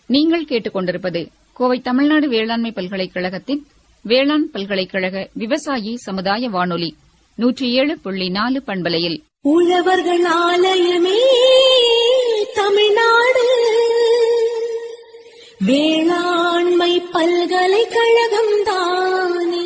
நீங்கள் கேட்டுக்கொண்டிருப்பது கோவை தமிழ்நாடு வேளாண்மை பல்கலைக்கழகத்தின் வேளாண் பல்கலைக்கழக விவசாயி சமுதாய வானொலி நூற்றி ஏழு புள்ளி நாலு பண்பலையில் உழவர்கள் ஆலயமே தமிழ்நாடு வேளாண்மை பல்கலைக்கழகம் தானே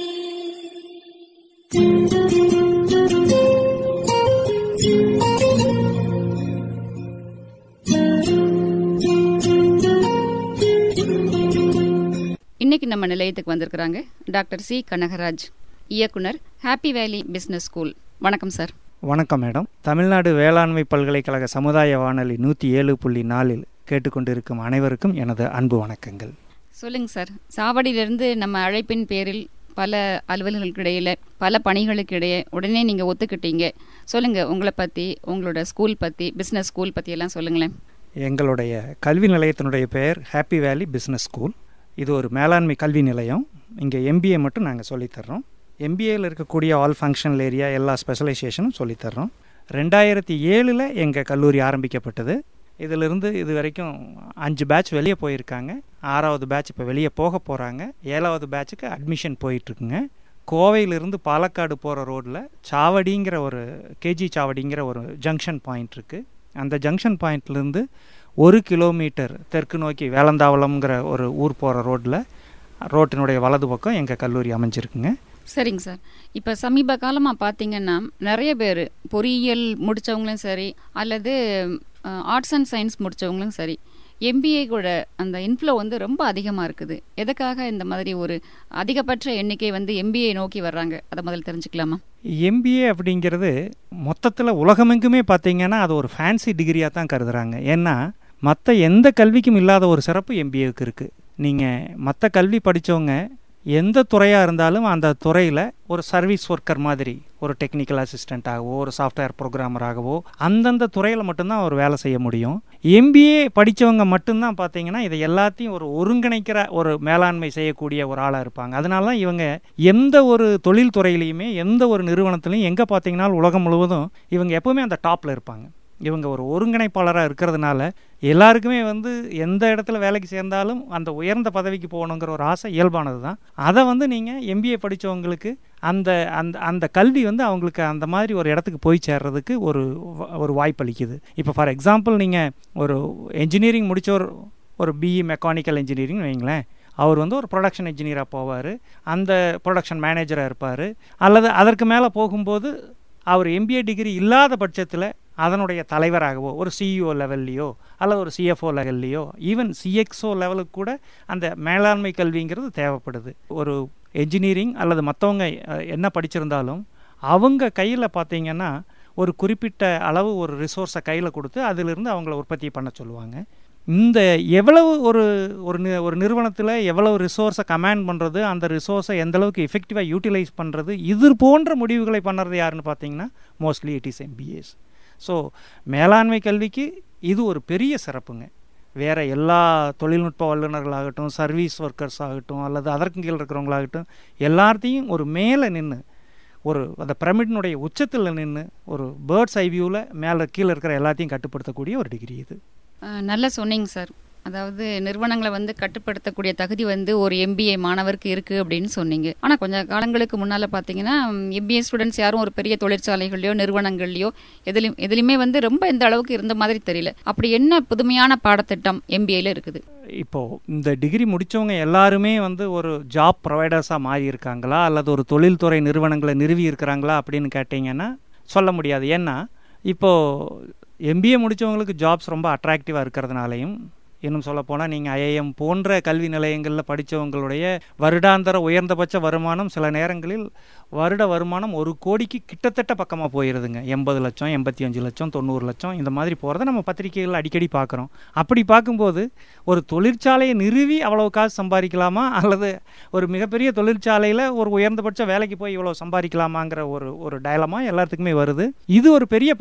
இன்னைக்கு நம்ம நிலையத்துக்கு வந்திருக்கிறாங்க டாக்டர் சி கனகராஜ் இயக்குனர் ஹாப்பி வேலி பிசினஸ் ஸ்கூல் வணக்கம் சார் வணக்கம் மேடம் தமிழ்நாடு வேளாண்மை பல்கலைக்கழக சமுதாய வானொலி நூற்றி ஏழு புள்ளி நாலில் கேட்டுக்கொண்டிருக்கும் அனைவருக்கும் எனது அன்பு வணக்கங்கள் சொல்லுங்க சார் சாவடியிலிருந்து நம்ம அழைப்பின் பேரில் பல அலுவலர்களுக்கு இடையில பல பணிகளுக்கு இடையே உடனே நீங்க ஒத்துக்கிட்டீங்க சொல்லுங்க உங்களை பத்தி உங்களோட ஸ்கூல் பத்தி பிசினஸ் ஸ்கூல் பத்தி எல்லாம் சொல்லுங்களேன் எங்களுடைய கல்வி நிலையத்தினுடைய பெயர் ஹாப்பி வேலி பிஸ்னஸ் ஸ்கூல் இது ஒரு மேலாண்மை கல்வி நிலையம் இங்கே எம்பிஏ மட்டும் நாங்கள் சொல்லித்தர்றோம் எம்பிஏயில் இருக்கக்கூடிய ஆல் ஃபங்க்ஷனல் ஏரியா எல்லா ஸ்பெஷலைசேஷனும் சொல்லித்தர்றோம் ரெண்டாயிரத்தி ஏழில் எங்கள் கல்லூரி ஆரம்பிக்கப்பட்டது இதிலிருந்து இது வரைக்கும் அஞ்சு பேட்ச் வெளியே போயிருக்காங்க ஆறாவது பேட்ச் இப்போ வெளியே போக போகிறாங்க ஏழாவது பேட்சுக்கு அட்மிஷன் போயிட்டுருக்குங்க கோவையிலிருந்து பாலக்காடு போகிற ரோட்டில் சாவடிங்கிற ஒரு கேஜி சாவடிங்கிற ஒரு ஜங்ஷன் பாயிண்ட் இருக்குது அந்த ஜங்ஷன் பாயிண்ட்லேருந்து ஒரு கிலோமீட்டர் தெற்கு நோக்கி வேலந்தாவளம்ங்கிற ஒரு ஊர் போகிற ரோட்டில் ரோட்டினுடைய வலது பக்கம் எங்கள் கல்லூரி அமைஞ்சிருக்குங்க சரிங்க சார் இப்போ சமீப காலமாக பார்த்தீங்கன்னா நிறைய பேர் பொறியியல் முடித்தவங்களும் சரி அல்லது ஆர்ட்ஸ் அண்ட் சயின்ஸ் முடித்தவங்களும் சரி எம்பிஏ கூட அந்த இன்ஃப்ளோ வந்து ரொம்ப அதிகமாக இருக்குது எதுக்காக இந்த மாதிரி ஒரு அதிகபட்ச எண்ணிக்கை வந்து எம்பிஏ நோக்கி வர்றாங்க அதை முதல்ல தெரிஞ்சுக்கலாமா எம்பிஏ அப்படிங்கிறது மொத்தத்தில் உலகமெங்குமே பார்த்தீங்கன்னா அது ஒரு ஃபேன்சி டிகிரியாக தான் கருதுகிறாங்க ஏன்னா மற்ற எந்த கல்விக்கும் இல்லாத ஒரு சிறப்பு எம்பிஏவுக்கு இருக்குது நீங்கள் மற்ற கல்வி படித்தவங்க எந்த துறையாக இருந்தாலும் அந்த துறையில் ஒரு சர்வீஸ் ஒர்க்கர் மாதிரி ஒரு டெக்னிக்கல் அசிஸ்டண்ட்டாகவோ ஒரு சாஃப்ட்வேர் ப்ரோக்ராமராகவோ அந்தந்த துறையில் மட்டும்தான் அவர் வேலை செய்ய முடியும் எம்பிஏ படித்தவங்க மட்டும்தான் பார்த்தீங்கன்னா இதை எல்லாத்தையும் ஒரு ஒருங்கிணைக்கிற ஒரு மேலாண்மை செய்யக்கூடிய ஒரு ஆளாக இருப்பாங்க அதனால தான் இவங்க எந்த ஒரு தொழில் துறையிலையுமே எந்த ஒரு நிறுவனத்துலையும் எங்கே பார்த்தீங்கன்னாலும் உலகம் முழுவதும் இவங்க எப்போவுமே அந்த டாப்பில் இருப்பாங்க இவங்க ஒரு ஒருங்கிணைப்பாளராக இருக்கிறதுனால எல்லாருக்குமே வந்து எந்த இடத்துல வேலைக்கு சேர்ந்தாலும் அந்த உயர்ந்த பதவிக்கு போகணுங்கிற ஒரு ஆசை இயல்பானது தான் அதை வந்து நீங்கள் எம்பிஏ படித்தவங்களுக்கு அந்த அந்த அந்த கல்வி வந்து அவங்களுக்கு அந்த மாதிரி ஒரு இடத்துக்கு போய் சேர்றதுக்கு ஒரு ஒரு வாய்ப்பளிக்குது இப்போ ஃபார் எக்ஸாம்பிள் நீங்கள் ஒரு என்ஜினியரிங் முடித்த ஒரு ஒரு பிஇ மெக்கானிக்கல் இன்ஜினியரிங் வைங்களேன் அவர் வந்து ஒரு ப்ரொடக்ஷன் இன்ஜினியராக போவார் அந்த ப்ரொடக்ஷன் மேனேஜராக இருப்பார் அல்லது அதற்கு மேலே போகும்போது அவர் எம்பிஏ டிகிரி இல்லாத பட்சத்தில் அதனுடைய தலைவராகவோ ஒரு சிஇஓ லெவல்லையோ அல்லது ஒரு சிஎஃப்ஓ லெவல்லையோ ஈவன் சிஎக்ஸோ லெவலுக்கு கூட அந்த மேலாண்மை கல்விங்கிறது தேவைப்படுது ஒரு என்ஜினியரிங் அல்லது மற்றவங்க என்ன படிச்சிருந்தாலும் அவங்க கையில் பார்த்தீங்கன்னா ஒரு குறிப்பிட்ட அளவு ஒரு ரிசோர்ஸை கையில் கொடுத்து அதிலிருந்து அவங்கள உற்பத்தி பண்ண சொல்லுவாங்க இந்த எவ்வளவு ஒரு ஒரு ஒரு நிறுவனத்தில் எவ்வளவு ரிசோர்ஸை கமாண்ட் பண்ணுறது அந்த ரிசோர்ஸை எந்த அளவுக்கு எஃபெக்டிவாக யூட்டிலைஸ் பண்ணுறது இது போன்ற முடிவுகளை பண்ணுறது யாருன்னு பார்த்தீங்கன்னா mostly it is MBAs so மேலாண்மை கல்விக்கு இது ஒரு பெரிய சிறப்புங்க வேறு எல்லா தொழில்நுட்ப வல்லுநர்களாகட்டும் சர்வீஸ் ஒர்க்கர்ஸ் ஆகட்டும் அல்லது அதற்கு கீழே இருக்கிறவங்களாகட்டும் எல்லாத்தையும் ஒரு மேலே நின்று ஒரு அந்த பிரமிடினுடைய உச்சத்தில் நின்று ஒரு பேர்ட்ஸ் ஐவியூவில் மேலே கீழே இருக்கிற எல்லாத்தையும் கட்டுப்படுத்தக்கூடிய ஒரு டிகிரி இது நல்லா சொன்னீங்க சார் அதாவது நிறுவனங்களை வந்து கட்டுப்படுத்தக்கூடிய தகுதி வந்து ஒரு எம்பிஏ மாணவருக்கு இருக்கு அப்படின்னு சொன்னீங்க ஆனா கொஞ்ச காலங்களுக்கு முன்னால பாத்தீங்கன்னா எம்பிஏ ஸ்டூடெண்ட்ஸ் யாரும் ஒரு பெரிய தொழிற்சாலைகள்லயோ நிறுவனங்கள்லயோ எதுலையும் எதுலையுமே வந்து ரொம்ப இந்த அளவுக்கு இருந்த மாதிரி தெரியல அப்படி என்ன புதுமையான பாடத்திட்டம் எம்பிஏல இருக்குது இப்போ இந்த டிகிரி முடித்தவங்க எல்லாருமே வந்து ஒரு ஜாப் ப்ரொவைடர்ஸாக மாறி இருக்காங்களா அல்லது ஒரு தொழில்துறை நிறுவனங்களை நிறுவி இருக்கிறாங்களா அப்படின்னு கேட்டிங்கன்னா சொல்ல முடியாது ஏன்னா இப்போது எம்பிஏ முடித்தவங்களுக்கு ஜாப்ஸ் ரொம்ப அட்ராக்டிவாக இருக்கிறதுனாலையும் இன்னும் சொல்லப்போனால் நீங்கள் ஐஐஎம் போன்ற கல்வி நிலையங்களில் படித்தவங்களுடைய வருடாந்திர உயர்ந்தபட்ச வருமானம் சில நேரங்களில் வருட வருமானம் ஒரு கோடிக்கு கிட்டத்தட்ட பக்கமாக போயிடுதுங்க எண்பது லட்சம் எண்பத்தி அஞ்சு லட்சம் தொண்ணூறு லட்சம் இந்த மாதிரி போகிறத நம்ம பத்திரிகைகள் அடிக்கடி பார்க்குறோம் அப்படி பார்க்கும்போது ஒரு தொழிற்சாலையை நிறுவி அவ்வளோ காசு சம்பாதிக்கலாமா அல்லது ஒரு மிகப்பெரிய தொழிற்சாலையில் ஒரு உயர்ந்தபட்ச வேலைக்கு போய் இவ்வளோ சம்பாதிக்கலாமாங்கிற ஒரு ஒரு டயலமாக எல்லாத்துக்குமே வருது இது ஒரு பெரிய பணம்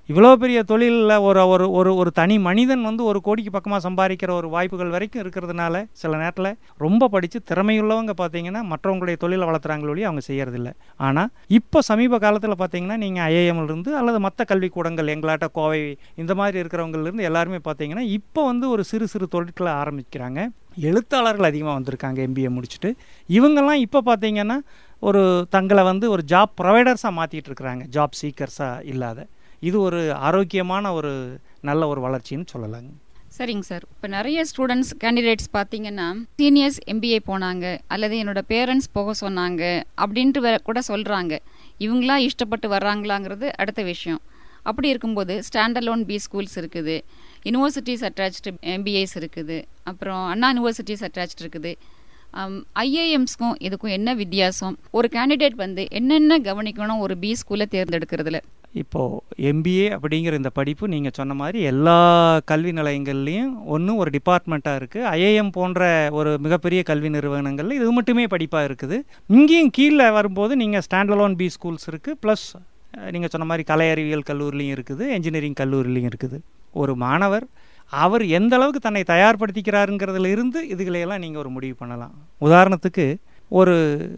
இவ்வளோ பெரிய தொழிலில் ஒரு ஒரு ஒரு ஒரு தனி மனிதன் வந்து ஒரு கோடிக்கு பக்கமாக சம்பாதிக்கிற ஒரு வாய்ப்புகள் வரைக்கும் இருக்கிறதுனால சில நேரத்தில் ரொம்ப படித்து திறமையுள்ளவங்க பார்த்தீங்கன்னா மற்றவங்களுடைய தொழிலை வளர்த்துறாங்களொழி அவங்க செய்யறதில்ல ஆனால் இப்போ சமீப காலத்தில் பார்த்தீங்கன்னா நீங்கள் ஐஏஎம்லேருந்து அல்லது மற்ற கல்விக்கூடங்கள் எங்களாட்ட கோவை இந்த மாதிரி இருக்கிறவங்கலேருந்து எல்லாருமே பார்த்தீங்கன்னா இப்போ வந்து ஒரு சிறு சிறு தொழில்களை ஆரம்பிக்கிறாங்க எழுத்தாளர்கள் அதிகமாக வந்திருக்காங்க எம்பிஏ முடிச்சுட்டு இவங்கெல்லாம் இப்போ பார்த்தீங்கன்னா ஒரு தங்களை வந்து ஒரு ஜாப் ப்ரொவைடர்ஸாக மாற்றிட்டு இருக்கிறாங்க ஜாப் சீக்கர்ஸாக இல்லாத இது ஒரு ஆரோக்கியமான ஒரு நல்ல ஒரு வளர்ச்சின்னு சொல்லலாங்க சரிங்க சார் இப்போ நிறைய ஸ்டூடெண்ட்ஸ் கேண்டிடேட்ஸ் பார்த்தீங்கன்னா சீனியர்ஸ் எம்பிஏ போனாங்க அல்லது என்னோட பேரண்ட்ஸ் போக சொன்னாங்க அப்படின்ட்டு வேற கூட சொல்கிறாங்க இவங்களா இஷ்டப்பட்டு வர்றாங்களாங்கிறது அடுத்த விஷயம் அப்படி இருக்கும்போது ஸ்டாண்டலோன் பி ஸ்கூல்ஸ் இருக்குது யூனிவர்சிட்டிஸ் அட்டாச்டு எம்பிஏஸ் இருக்குது அப்புறம் அண்ணா யூனிவர்சிட்டிஸ் அட்டாச்டு இருக்குது ஐஏஎம்ஸ்க்கும் இதுக்கும் என்ன வித்தியாசம் ஒரு கேண்டிடேட் வந்து என்னென்ன கவனிக்கணும் ஒரு பி ஸ்கூலை தேர்ந்தெடுக்கிறதுல இப்போது எம்பிஏ அப்படிங்கிற இந்த படிப்பு நீங்கள் சொன்ன மாதிரி எல்லா கல்வி நிலையங்கள்லேயும் ஒன்றும் ஒரு டிபார்ட்மெண்ட்டாக இருக்குது ஐஏஎம் போன்ற ஒரு மிகப்பெரிய கல்வி நிறுவனங்களில் இது மட்டுமே படிப்பாக இருக்குது இங்கேயும் கீழே வரும்போது நீங்கள் ஸ்டாண்டலோன் பி ஸ்கூல்ஸ் இருக்குது ப்ளஸ் நீங்கள் சொன்ன மாதிரி கலை அறிவியல் கல்லூரிலையும் இருக்குது என்ஜினியரிங் கல்லூரிலையும் இருக்குது ஒரு மாணவர் அவர் எந்த அளவுக்கு தன்னை தயார்படுத்திக்கிறாருங்கிறதுல இருந்து இதுகளையெல்லாம் நீங்கள் ஒரு முடிவு பண்ணலாம் உதாரணத்துக்கு ஒரு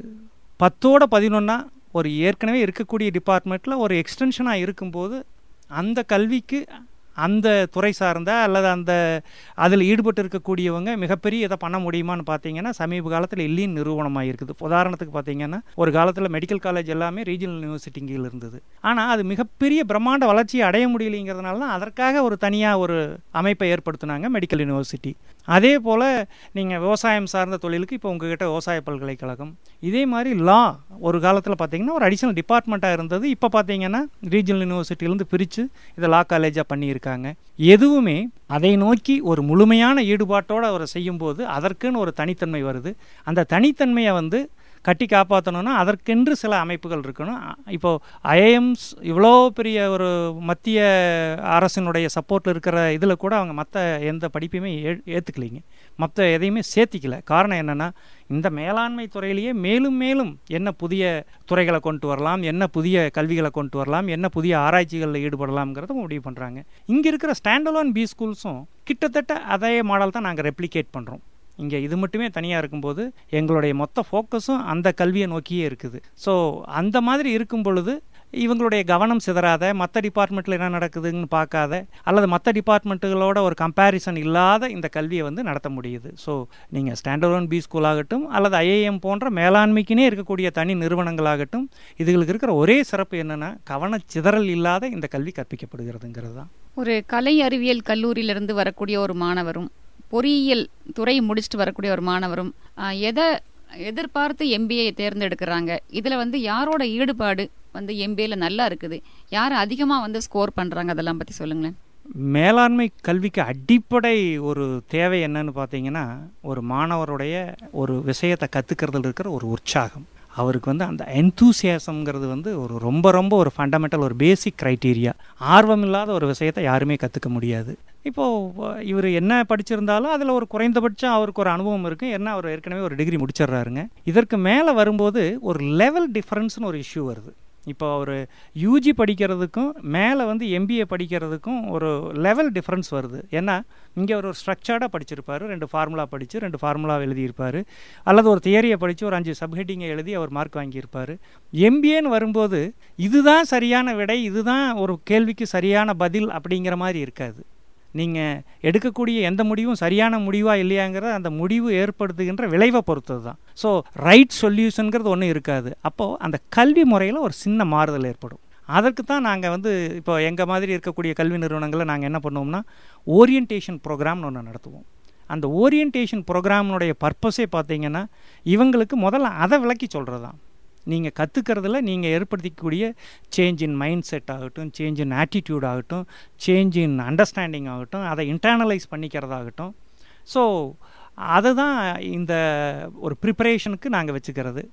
பத்தோட பதினொன்னா ஒரு ஏற்கனவே இருக்கக்கூடிய டிபார்ட்மெண்ட்டில் ஒரு எக்ஸ்டென்ஷனாக இருக்கும்போது அந்த கல்விக்கு அந்த துறை சார்ந்த அல்லது அந்த அதில் ஈடுபட்டு இருக்கக்கூடியவங்க மிகப்பெரிய இதை பண்ண முடியுமான்னு பார்த்தீங்கன்னா சமீப காலத்தில் இல்லின் நிறுவனமாக இருக்குது உதாரணத்துக்கு பார்த்தீங்கன்னா ஒரு காலத்தில் மெடிக்கல் காலேஜ் எல்லாமே ரீஜனல் யூனிவர்சிட்டிங்கில் இருந்தது ஆனால் அது மிகப்பெரிய பிரம்மாண்ட வளர்ச்சியை அடைய முடியலைங்கிறதுனால தான் அதற்காக ஒரு தனியாக ஒரு அமைப்பை ஏற்படுத்தினாங்க மெடிக்கல் யூனிவர்சிட்டி அதே போல் நீங்கள் விவசாயம் சார்ந்த தொழிலுக்கு இப்போ உங்ககிட்ட விவசாய பல்கலைக்கழகம் இதே மாதிரி லா ஒரு காலத்தில் பார்த்தீங்கன்னா ஒரு அடிஷனல் டிபார்ட்மெண்ட்டாக இருந்தது இப்போ பார்த்தீங்கன்னா ரீஜனல் யூனிவர்சிட்டியிலேருந்து பிரித்து இதை லா காலேஜாக பண்ணியிருக்காங்க எதுவுமே அதை நோக்கி ஒரு முழுமையான ஈடுபாட்டோடு அவரை செய்யும்போது அதற்குன்னு ஒரு தனித்தன்மை வருது அந்த தனித்தன்மையை வந்து கட்டி காப்பாற்றணும்னா அதற்கென்று சில அமைப்புகள் இருக்கணும் இப்போது ஐஏஎம்ஸ் இவ்வளோ பெரிய ஒரு மத்திய அரசினுடைய சப்போர்ட்டில் இருக்கிற இதில் கூட அவங்க மற்ற எந்த படிப்பையுமே ஏ ஏற்றுக்கலைங்க மற்ற எதையுமே சேர்த்திக்கல காரணம் என்னென்னா இந்த மேலாண்மை துறையிலேயே மேலும் மேலும் என்ன புதிய துறைகளை கொண்டு வரலாம் என்ன புதிய கல்விகளை கொண்டு வரலாம் என்ன புதிய ஆராய்ச்சிகளில் ஈடுபடலாம்ங்கிறத முடிவு பண்ணுறாங்க இங்கே இருக்கிற ஸ்டாண்டலோன் பி ஸ்கூல்ஸும் கிட்டத்தட்ட அதே மாடல் தான் நாங்கள் ரெப்ளிகேட் பண்ணுறோம் இங்கே இது மட்டுமே தனியாக இருக்கும்போது எங்களுடைய மொத்த ஃபோக்கஸும் அந்த கல்வியை நோக்கியே இருக்குது ஸோ அந்த மாதிரி இருக்கும் பொழுது இவங்களுடைய கவனம் சிதறாத மற்ற டிபார்ட்மெண்ட்டில் என்ன நடக்குதுன்னு பார்க்காத அல்லது மற்ற டிபார்ட்மெண்ட்டுகளோட ஒரு கம்பேரிசன் இல்லாத இந்த கல்வியை வந்து நடத்த முடியுது ஸோ நீங்கள் ஸ்டாண்டர்ட் பி ஸ்கூல் ஆகட்டும் அல்லது ஐஏஎம் போன்ற மேலாண்மைக்குனே இருக்கக்கூடிய தனி நிறுவனங்களாகட்டும் இதுகளுக்கு இருக்கிற ஒரே சிறப்பு என்னென்னா கவன சிதறல் இல்லாத இந்த கல்வி கற்பிக்கப்படுகிறதுங்கிறது தான் ஒரு கலை அறிவியல் கல்லூரியிலிருந்து வரக்கூடிய ஒரு மாணவரும் பொறியியல் துறை முடிச்சுட்டு வரக்கூடிய ஒரு மாணவரும் எதை எதிர்பார்த்து எம்பிஏ தேர்ந்தெடுக்கிறாங்க இதில் வந்து யாரோட ஈடுபாடு வந்து எம்பிஏல நல்லா இருக்குது யார் அதிகமாக வந்து ஸ்கோர் பண்ணுறாங்க அதெல்லாம் பற்றி சொல்லுங்களேன் மேலாண்மை கல்விக்கு அடிப்படை ஒரு தேவை என்னன்னு பார்த்தீங்கன்னா ஒரு மாணவருடைய ஒரு விஷயத்தை கற்றுக்கிறதுல இருக்கிற ஒரு உற்சாகம் அவருக்கு வந்து அந்த என்தூசியாசம்ங்கிறது வந்து ஒரு ரொம்ப ரொம்ப ஒரு ஃபண்டமெண்டல் ஒரு பேசிக் க்ரைட்டீரியா ஆர்வம் இல்லாத ஒரு விஷயத்தை யாருமே கற்றுக்க முடியாது இப்போது இவர் என்ன படிச்சிருந்தாலும் அதில் ஒரு குறைந்தபட்சம் அவருக்கு ஒரு அனுபவம் இருக்குது என்ன அவர் ஏற்கனவே ஒரு டிகிரி முடிச்சிடுறாருங்க இதற்கு மேலே வரும்போது ஒரு லெவல் டிஃப்ரென்ஸ்னு ஒரு இஷ்யூ வருது இப்போ ஒரு யூஜி படிக்கிறதுக்கும் மேலே வந்து எம்பிஏ படிக்கிறதுக்கும் ஒரு லெவல் டிஃப்ரென்ஸ் வருது ஏன்னா இங்கே ஒரு ஸ்ட்ரக்சர்டாக படிச்சிருப்பார் ரெண்டு ஃபார்முலா படித்து ரெண்டு ஃபார்முலா எழுதியிருப்பார் அல்லது ஒரு தியரியை படித்து ஒரு அஞ்சு சப்ஹெட்டிங்கை எழுதி அவர் மார்க் வாங்கியிருப்பார் எம்பிஏன்னு வரும்போது இதுதான் சரியான விடை இதுதான் ஒரு கேள்விக்கு சரியான பதில் அப்படிங்கிற மாதிரி இருக்காது நீங்கள் எடுக்கக்கூடிய எந்த முடிவும் சரியான முடிவா இல்லையாங்கிறத அந்த முடிவு ஏற்படுத்துகின்ற விளைவை பொறுத்தது தான் ஸோ ரைட் சொல்யூஷனுங்கிறது ஒன்றும் இருக்காது அப்போது அந்த கல்வி முறையில் ஒரு சின்ன மாறுதல் ஏற்படும் அதற்கு தான் நாங்கள் வந்து இப்போ எங்கள் மாதிரி இருக்கக்கூடிய கல்வி நிறுவனங்களில் நாங்கள் என்ன பண்ணுவோம்னா ஓரியன்டேஷன் ப்ரோக்ராம்னு ஒன்று நடத்துவோம் அந்த ஓரியன்டேஷன் ப்ரோக்ராம்னுடைய பர்பஸே பார்த்தீங்கன்னா இவங்களுக்கு முதல்ல அதை விளக்கி சொல்கிறது தான் நீங்கள் கற்றுக்கிறதுல நீங்கள் ஏற்படுத்திக்கக்கூடிய சேஞ்ச் இன் மைண்ட் செட் ஆகட்டும் சேஞ்ச் இன் ஆட்டிடியூட் ஆகட்டும் சேஞ்ச் இன் அண்டர்ஸ்டாண்டிங் ஆகட்டும் அதை இன்டர்னலைஸ் பண்ணிக்கிறதாகட்டும் ஸோ அதை தான் இந்த ஒரு ப்ரிப்பரேஷனுக்கு நாங்கள் வச்சுக்கிறது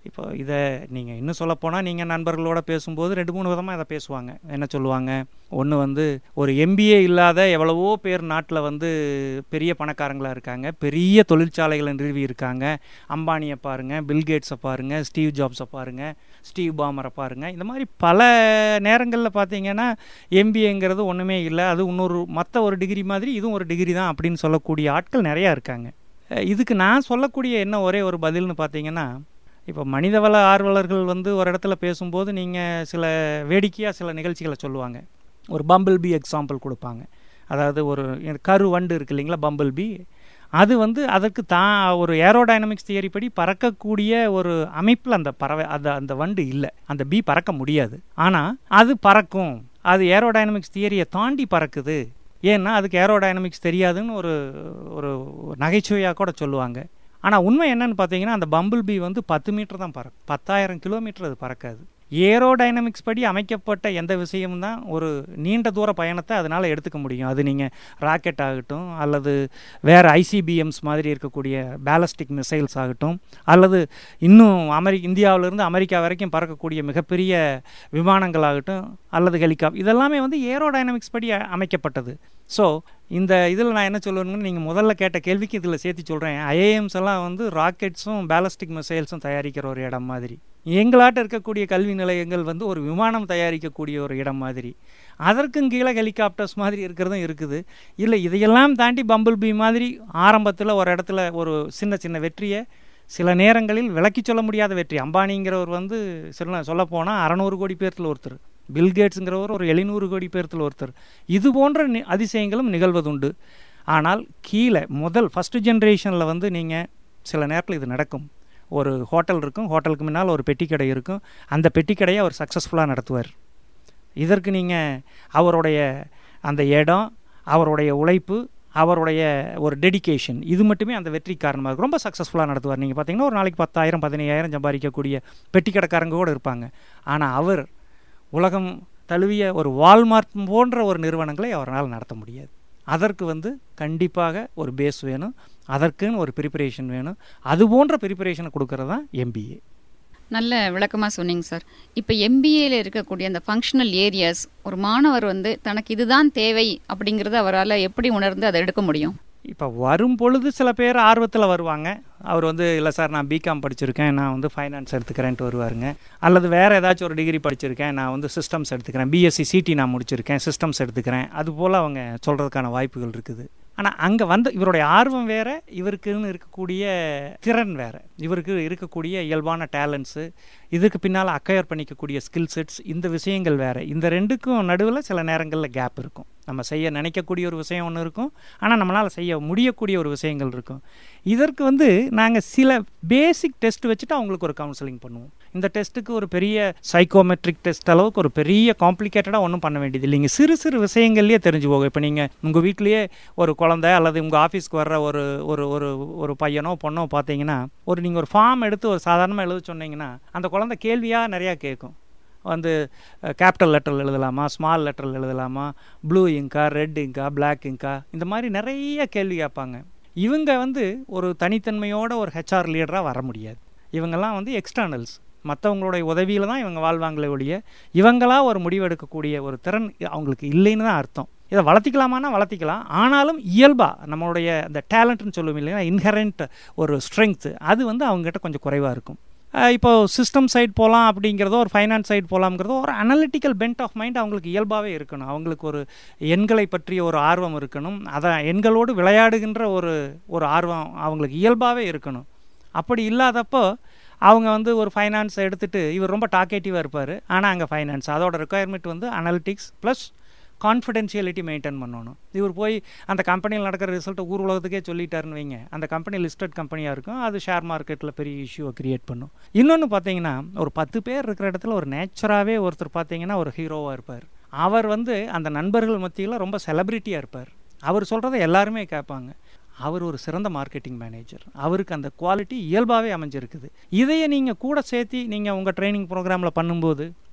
இப்போ இதை நீங்கள் இன்னும் சொல்லப்போனால் நீங்கள் நண்பர்களோட பேசும்போது ரெண்டு மூணு விதமாக இதை பேசுவாங்க என்ன சொல்லுவாங்க ஒன்று வந்து ஒரு எம்பிஏ இல்லாத எவ்வளவோ பேர் நாட்டில் வந்து பெரிய பணக்காரங்களாக இருக்காங்க பெரிய தொழிற்சாலைகளை நிறுவி இருக்காங்க அம்பானியை பாருங்கள் பில்கேட்ஸை பாருங்கள் ஸ்டீவ் ஜாப்ஸை பாருங்கள் ஸ்டீவ் பாமரை பாருங்கள் இந்த மாதிரி பல நேரங்களில் பார்த்தீங்கன்னா எம்பிஏங்கிறது ஒன்றுமே இல்லை அது இன்னொரு மற்ற ஒரு டிகிரி மாதிரி இதுவும் ஒரு டிகிரி தான் அப்படின்னு சொல்லக்கூடிய ஆட்கள் நிறையா இருக்காங்க அஹ் இதுக்கு நான் சொல்லக்கூடிய என்ன ஒரே ஒரு பதில்னு பார்த்தீங்கன்னா இப்போ மனிதவள ஆர்வலர்கள் வந்து ஒரு இடத்துல பேசும்போது நீங்கள் சில வேடிக்கையாக சில நிகழ்ச்சிகளை சொல்லுவாங்க ஒரு பம்பிள் பி எக்ஸாம்பிள் கொடுப்பாங்க அதாவது ஒரு கரு வண்டு இருக்கு இல்லைங்களா பம்பிள் பி அது வந்து அதற்கு தான் ஒரு ஏரோடைனமிக்ஸ் தியரி படி பறக்கக்கூடிய ஒரு அமைப்பில் அந்த பறவை அந்த அந்த வண்டு இல்லை அந்த பி பறக்க முடியாது ஆனால் அது பறக்கும் அது ஏரோடைனமிக்ஸ் தியரியை தாண்டி பறக்குது ஏன்னா அதுக்கு ஏரோடைனமிக்ஸ் தெரியாதுன்னு ஒரு ஒரு நகைச்சுவையாக கூட சொல்லுவாங்க ஆனால் உண்மை என்னன்னு பார்த்தீங்கன்னா அந்த பம்பிள் பி வந்து பத்து மீட்டர் தான் பறக்கும் பத்தாயிரம் கிலோமீட்டர் அது பறக்காது ஏரோடைனமிக்ஸ் படி அமைக்கப்பட்ட எந்த விஷயமும் தான் ஒரு நீண்ட தூர பயணத்தை அதனால் எடுத்துக்க முடியும் அது நீங்கள் ராக்கெட் ஆகட்டும் அல்லது வேறு ஐசிபிஎம்ஸ் மாதிரி இருக்கக்கூடிய பேலஸ்டிக் மிசைல்ஸ் ஆகட்டும் அல்லது இன்னும் அமெரி இந்தியாவிலிருந்து அமெரிக்கா வரைக்கும் பறக்கக்கூடிய மிகப்பெரிய விமானங்கள் ஆகட்டும் அல்லது ஹெலிகாப்டர் இதெல்லாமே வந்து ஏரோடைனமிக்ஸ் படி அ- அமைக்கப்பட்டது ஸோ இந்த இதில் நான் என்ன சொல்லணும்னு நீங்கள் முதல்ல கேட்ட கேள்விக்கு இதில் சேர்த்து சொல்கிறேன் ஐஏஎம்ஸ் எல்லாம் வந்து ராக்கெட்ஸும் பேலஸ்டிக் மிசைல்ஸும் தயாரிக்கிற ஒரு இடம் மாதிரி எங்களாட்ட இருக்கக்கூடிய கல்வி நிலையங்கள் வந்து ஒரு விமானம் தயாரிக்கக்கூடிய ஒரு இடம் மாதிரி அதற்கும் கீழே ஹெலிகாப்டர்ஸ் மாதிரி இருக்கிறதும் இருக்குது இல்லை இதையெல்லாம் தாண்டி பம்பிள் பி மாதிரி ஆரம்பத்தில் ஒரு இடத்துல ஒரு சின்ன சின்ன வெற்றியை சில நேரங்களில் விளக்கி சொல்ல முடியாத வெற்றி அம்பானிங்கிறவர் வந்து சில சொல்லப்போனால் அறநூறு கோடி பேர்த்தில் ஒருத்தர் பில்கேட்ஸுங்கிறவர் ஒரு எழுநூறு கோடி பேர்த்தில் ஒருத்தர் இது போன்ற நி- அதிசயங்களும் நிகழ்வதுண்டு ஆனால் கீழே முதல் ஃபஸ்ட்டு ஜென்ரேஷனில் வந்து நீங்கள் சில நேரத்தில் இது நடக்கும் ஒரு ஹோட்டல் இருக்கும் ஹோட்டலுக்கு முன்னால் ஒரு பெட்டி கடை இருக்கும் அந்த பெட்டி கடையை அவர் சக்ஸஸ்ஃபுல்லாக நடத்துவார் இதற்கு நீங்கள் அவருடைய அந்த இடம் அவருடைய உழைப்பு அவருடைய ஒரு டெடிகேஷன் இது மட்டுமே அந்த வெற்றி காரணமாக இருக்கும் ரொம்ப சக்ஸஸ்ஃபுல்லாக நடத்துவார் நீங்கள் பார்த்தீங்கன்னா ஒரு நாளைக்கு பத்தாயிரம் பதினையாயிரம் சம்பாதிக்கக்கூடிய பெட்டி கடைக்காரங்க கூட இருப்பாங்க ஆனால் அவர் உலகம் தழுவிய ஒரு வால்மார்ட் போன்ற ஒரு நிறுவனங்களை அவரால் நடத்த முடியாது அதற்கு வந்து கண்டிப்பாக ஒரு பேஸ் வேணும் அதற்குன்னு ஒரு ப்ரிப்பரேஷன் வேணும் அது போன்ற ப்ரிப்பரேஷனை கொடுக்கறது தான் எம்பிஏ நல்ல விளக்கமாக சொன்னீங்க சார் இப்போ எம்பிஏல இருக்கக்கூடிய அந்த ஃபங்க்ஷனல் ஏரியாஸ் ஒரு மாணவர் வந்து தனக்கு இதுதான் தேவை அப்படிங்கிறத அவரால் எப்படி உணர்ந்து அதை எடுக்க முடியும் இப்போ வரும் பொழுது சில பேர் ஆர்வத்தில் வருவாங்க அவர் வந்து இல்லை சார் நான் பிகாம் படிச்சிருக்கேன் நான் வந்து ஃபைனான்ஸ் எடுத்துக்கிறேன்ட்டு வருவாருங்க அல்லது வேறு ஏதாச்சும் ஒரு டிகிரி படிச்சிருக்கேன் நான் வந்து சிஸ்டம்ஸ் எடுத்துக்கிறேன் பிஎஸ்சி சிடி நான் முடிச்சிருக்கேன் சிஸ்டம்ஸ் எடுத்துக்கிறேன் அது போல் அவங்க சொல்கிறதுக்கான வாய்ப்புகள் இருக்குது ஆனால் அங்கே வந்து இவருடைய ஆர்வம் வேற இவருக்குன்னு இருக்கக்கூடிய திறன் வேற இவருக்கு இருக்கக்கூடிய இயல்பான டேலண்ட்ஸு இதுக்கு பின்னால் அக்கயர் பண்ணிக்கக்கூடிய ஸ்கில் செட்ஸ் இந்த விஷயங்கள் வேற இந்த ரெண்டுக்கும் நடுவில் சில நேரங்களில் கேப் இருக்கும் நம்ம செய்ய நினைக்கக்கூடிய ஒரு விஷயம் ஒன்று இருக்கும் ஆனால் நம்மளால் செய்ய முடியக்கூடிய ஒரு விஷயங்கள் இருக்கும் இதற்கு வந்து நாங்கள் சில பேசிக் டெஸ்ட் வச்சுட்டு அவங்களுக்கு ஒரு கவுன்சிலிங் பண்ணுவோம் இந்த டெஸ்ட்டுக்கு ஒரு பெரிய சைக்கோமெட்ரிக் டெஸ்ட் அளவுக்கு ஒரு பெரிய காம்ப்ளிகேட்டடாக ஒன்றும் பண்ண வேண்டியது இல்லைங்க சிறு சிறு விஷயங்கள்லேயே தெரிஞ்சு போகும் இப்போ நீங்கள் உங்கள் வீட்லேயே ஒரு குழந்தை அல்லது உங்கள் ஆஃபீஸ்க்கு வர்ற ஒரு ஒரு ஒரு ஒரு பையனோ பொண்ணோ பார்த்தீங்கன்னா ஒரு நீங்கள் ஒரு ஃபார்ம் எடுத்து ஒரு சாதாரணமாக எழுத சொன்னீங்கன்னா அந்த குழந்தை கேள்வியாக நிறையா கேட்கும் வந்து கேபிட்டல் லெட்டரில் எழுதலாமா ஸ்மால் லெட்டரில் எழுதலாமா ப்ளூ இங்கா ரெட் இங்கா பிளாக் இங்கா இந்த மாதிரி நிறைய கேள்வி கேட்பாங்க இவங்க வந்து ஒரு தனித்தன்மையோட ஒரு ஹெச்ஆர் லீடராக வர முடியாது இவங்கெல்லாம் வந்து எக்ஸ்டர்னல்ஸ் மற்றவங்களுடைய உதவியில் தான் இவங்க வாழ்வாங்களே ஒழிய இவங்களா ஒரு முடிவெடுக்கக்கூடிய ஒரு திறன் அவங்களுக்கு இல்லைன்னு தான் அர்த்தம் இதை வளர்த்திக்கலாமான்னா வளர்த்திக்கலாம் ஆனாலும் இயல்பாக நம்மளுடைய அந்த டேலண்ட்னு சொல்லுவோம் இல்லையா இன்ஹரண்ட் ஒரு ஸ்ட்ரென்த்து அது வந்து அவங்ககிட்ட கொஞ்சம் குறைவாக இருக்கும் அஹ் இப்போ சிஸ்டம் சைடு போகலாம் அப்படிங்கிறதோ ஒரு ஃபைனான்ஸ் சைடு போகலாம்ங்கிறதோ ஒரு அனலிட்டிக்கல் பென்ட் ஆஃப் மைண்ட் அவங்களுக்கு இயல்பாகவே இருக்கணும் அவங்களுக்கு ஒரு எண்களை பற்றிய ஒரு ஆர்வம் இருக்கணும் அதை எண்களோடு விளையாடுகின்ற ஒரு ஒரு ஆர்வம் அவங்களுக்கு இயல்பாகவே இருக்கணும் அப்படி இல்லாதப்போ அவங்க வந்து ஒரு ஃபைனான்ஸ் எடுத்துகிட்டு இவர் ரொம்ப டாக்கேட்டிவாக இருப்பார் ஆனால் அங்கே ஃபைனான்ஸ் அதோட ரெக்குயர்மெண்ட் வந்து அனலிட்டிக்ஸ் ப்ளஸ் கான்ஃபிடென்ஷியலிட்டி மெயின்டைன் பண்ணணும் இவர் போய் அந்த கம்பெனியில் நடக்கிற ரிசல்ட்டை ஊர் உலகத்துக்கே சொல்லிட்டாருன்னு வைங்க அந்த கம்பெனி லிஸ்டட் கம்பெனியாக இருக்கும் அது ஷேர் மார்க்கெட்டில் பெரிய இஷ்யூவை கிரியேட் பண்ணும் இன்னொன்று பார்த்தீங்கன்னா ஒரு பத்து பேர் இருக்கிற இடத்துல ஒரு நேச்சராகவே ஒருத்தர் பார்த்தீங்கன்னா ஒரு ஹீரோவாக இருப்பார் அவர் வந்து அந்த நண்பர்கள் மத்தியில் ரொம்ப செலிப்ரிட்டியாக இருப்பார் அவர் சொல்கிறத எல்லாருமே கேட்பாங்க அவர் ஒரு சிறந்த மார்க்கெட்டிங் மேனேஜர் அவருக்கு அந்த குவாலிட்டி இயல்பாகவே அமைஞ்சிருக்குது இதையே நீங்கள் கூட சேர்த்து நீங்கள் உங்கள் ட்ரைனிங் ப்ரோக்ராமில் பண்ணும்போது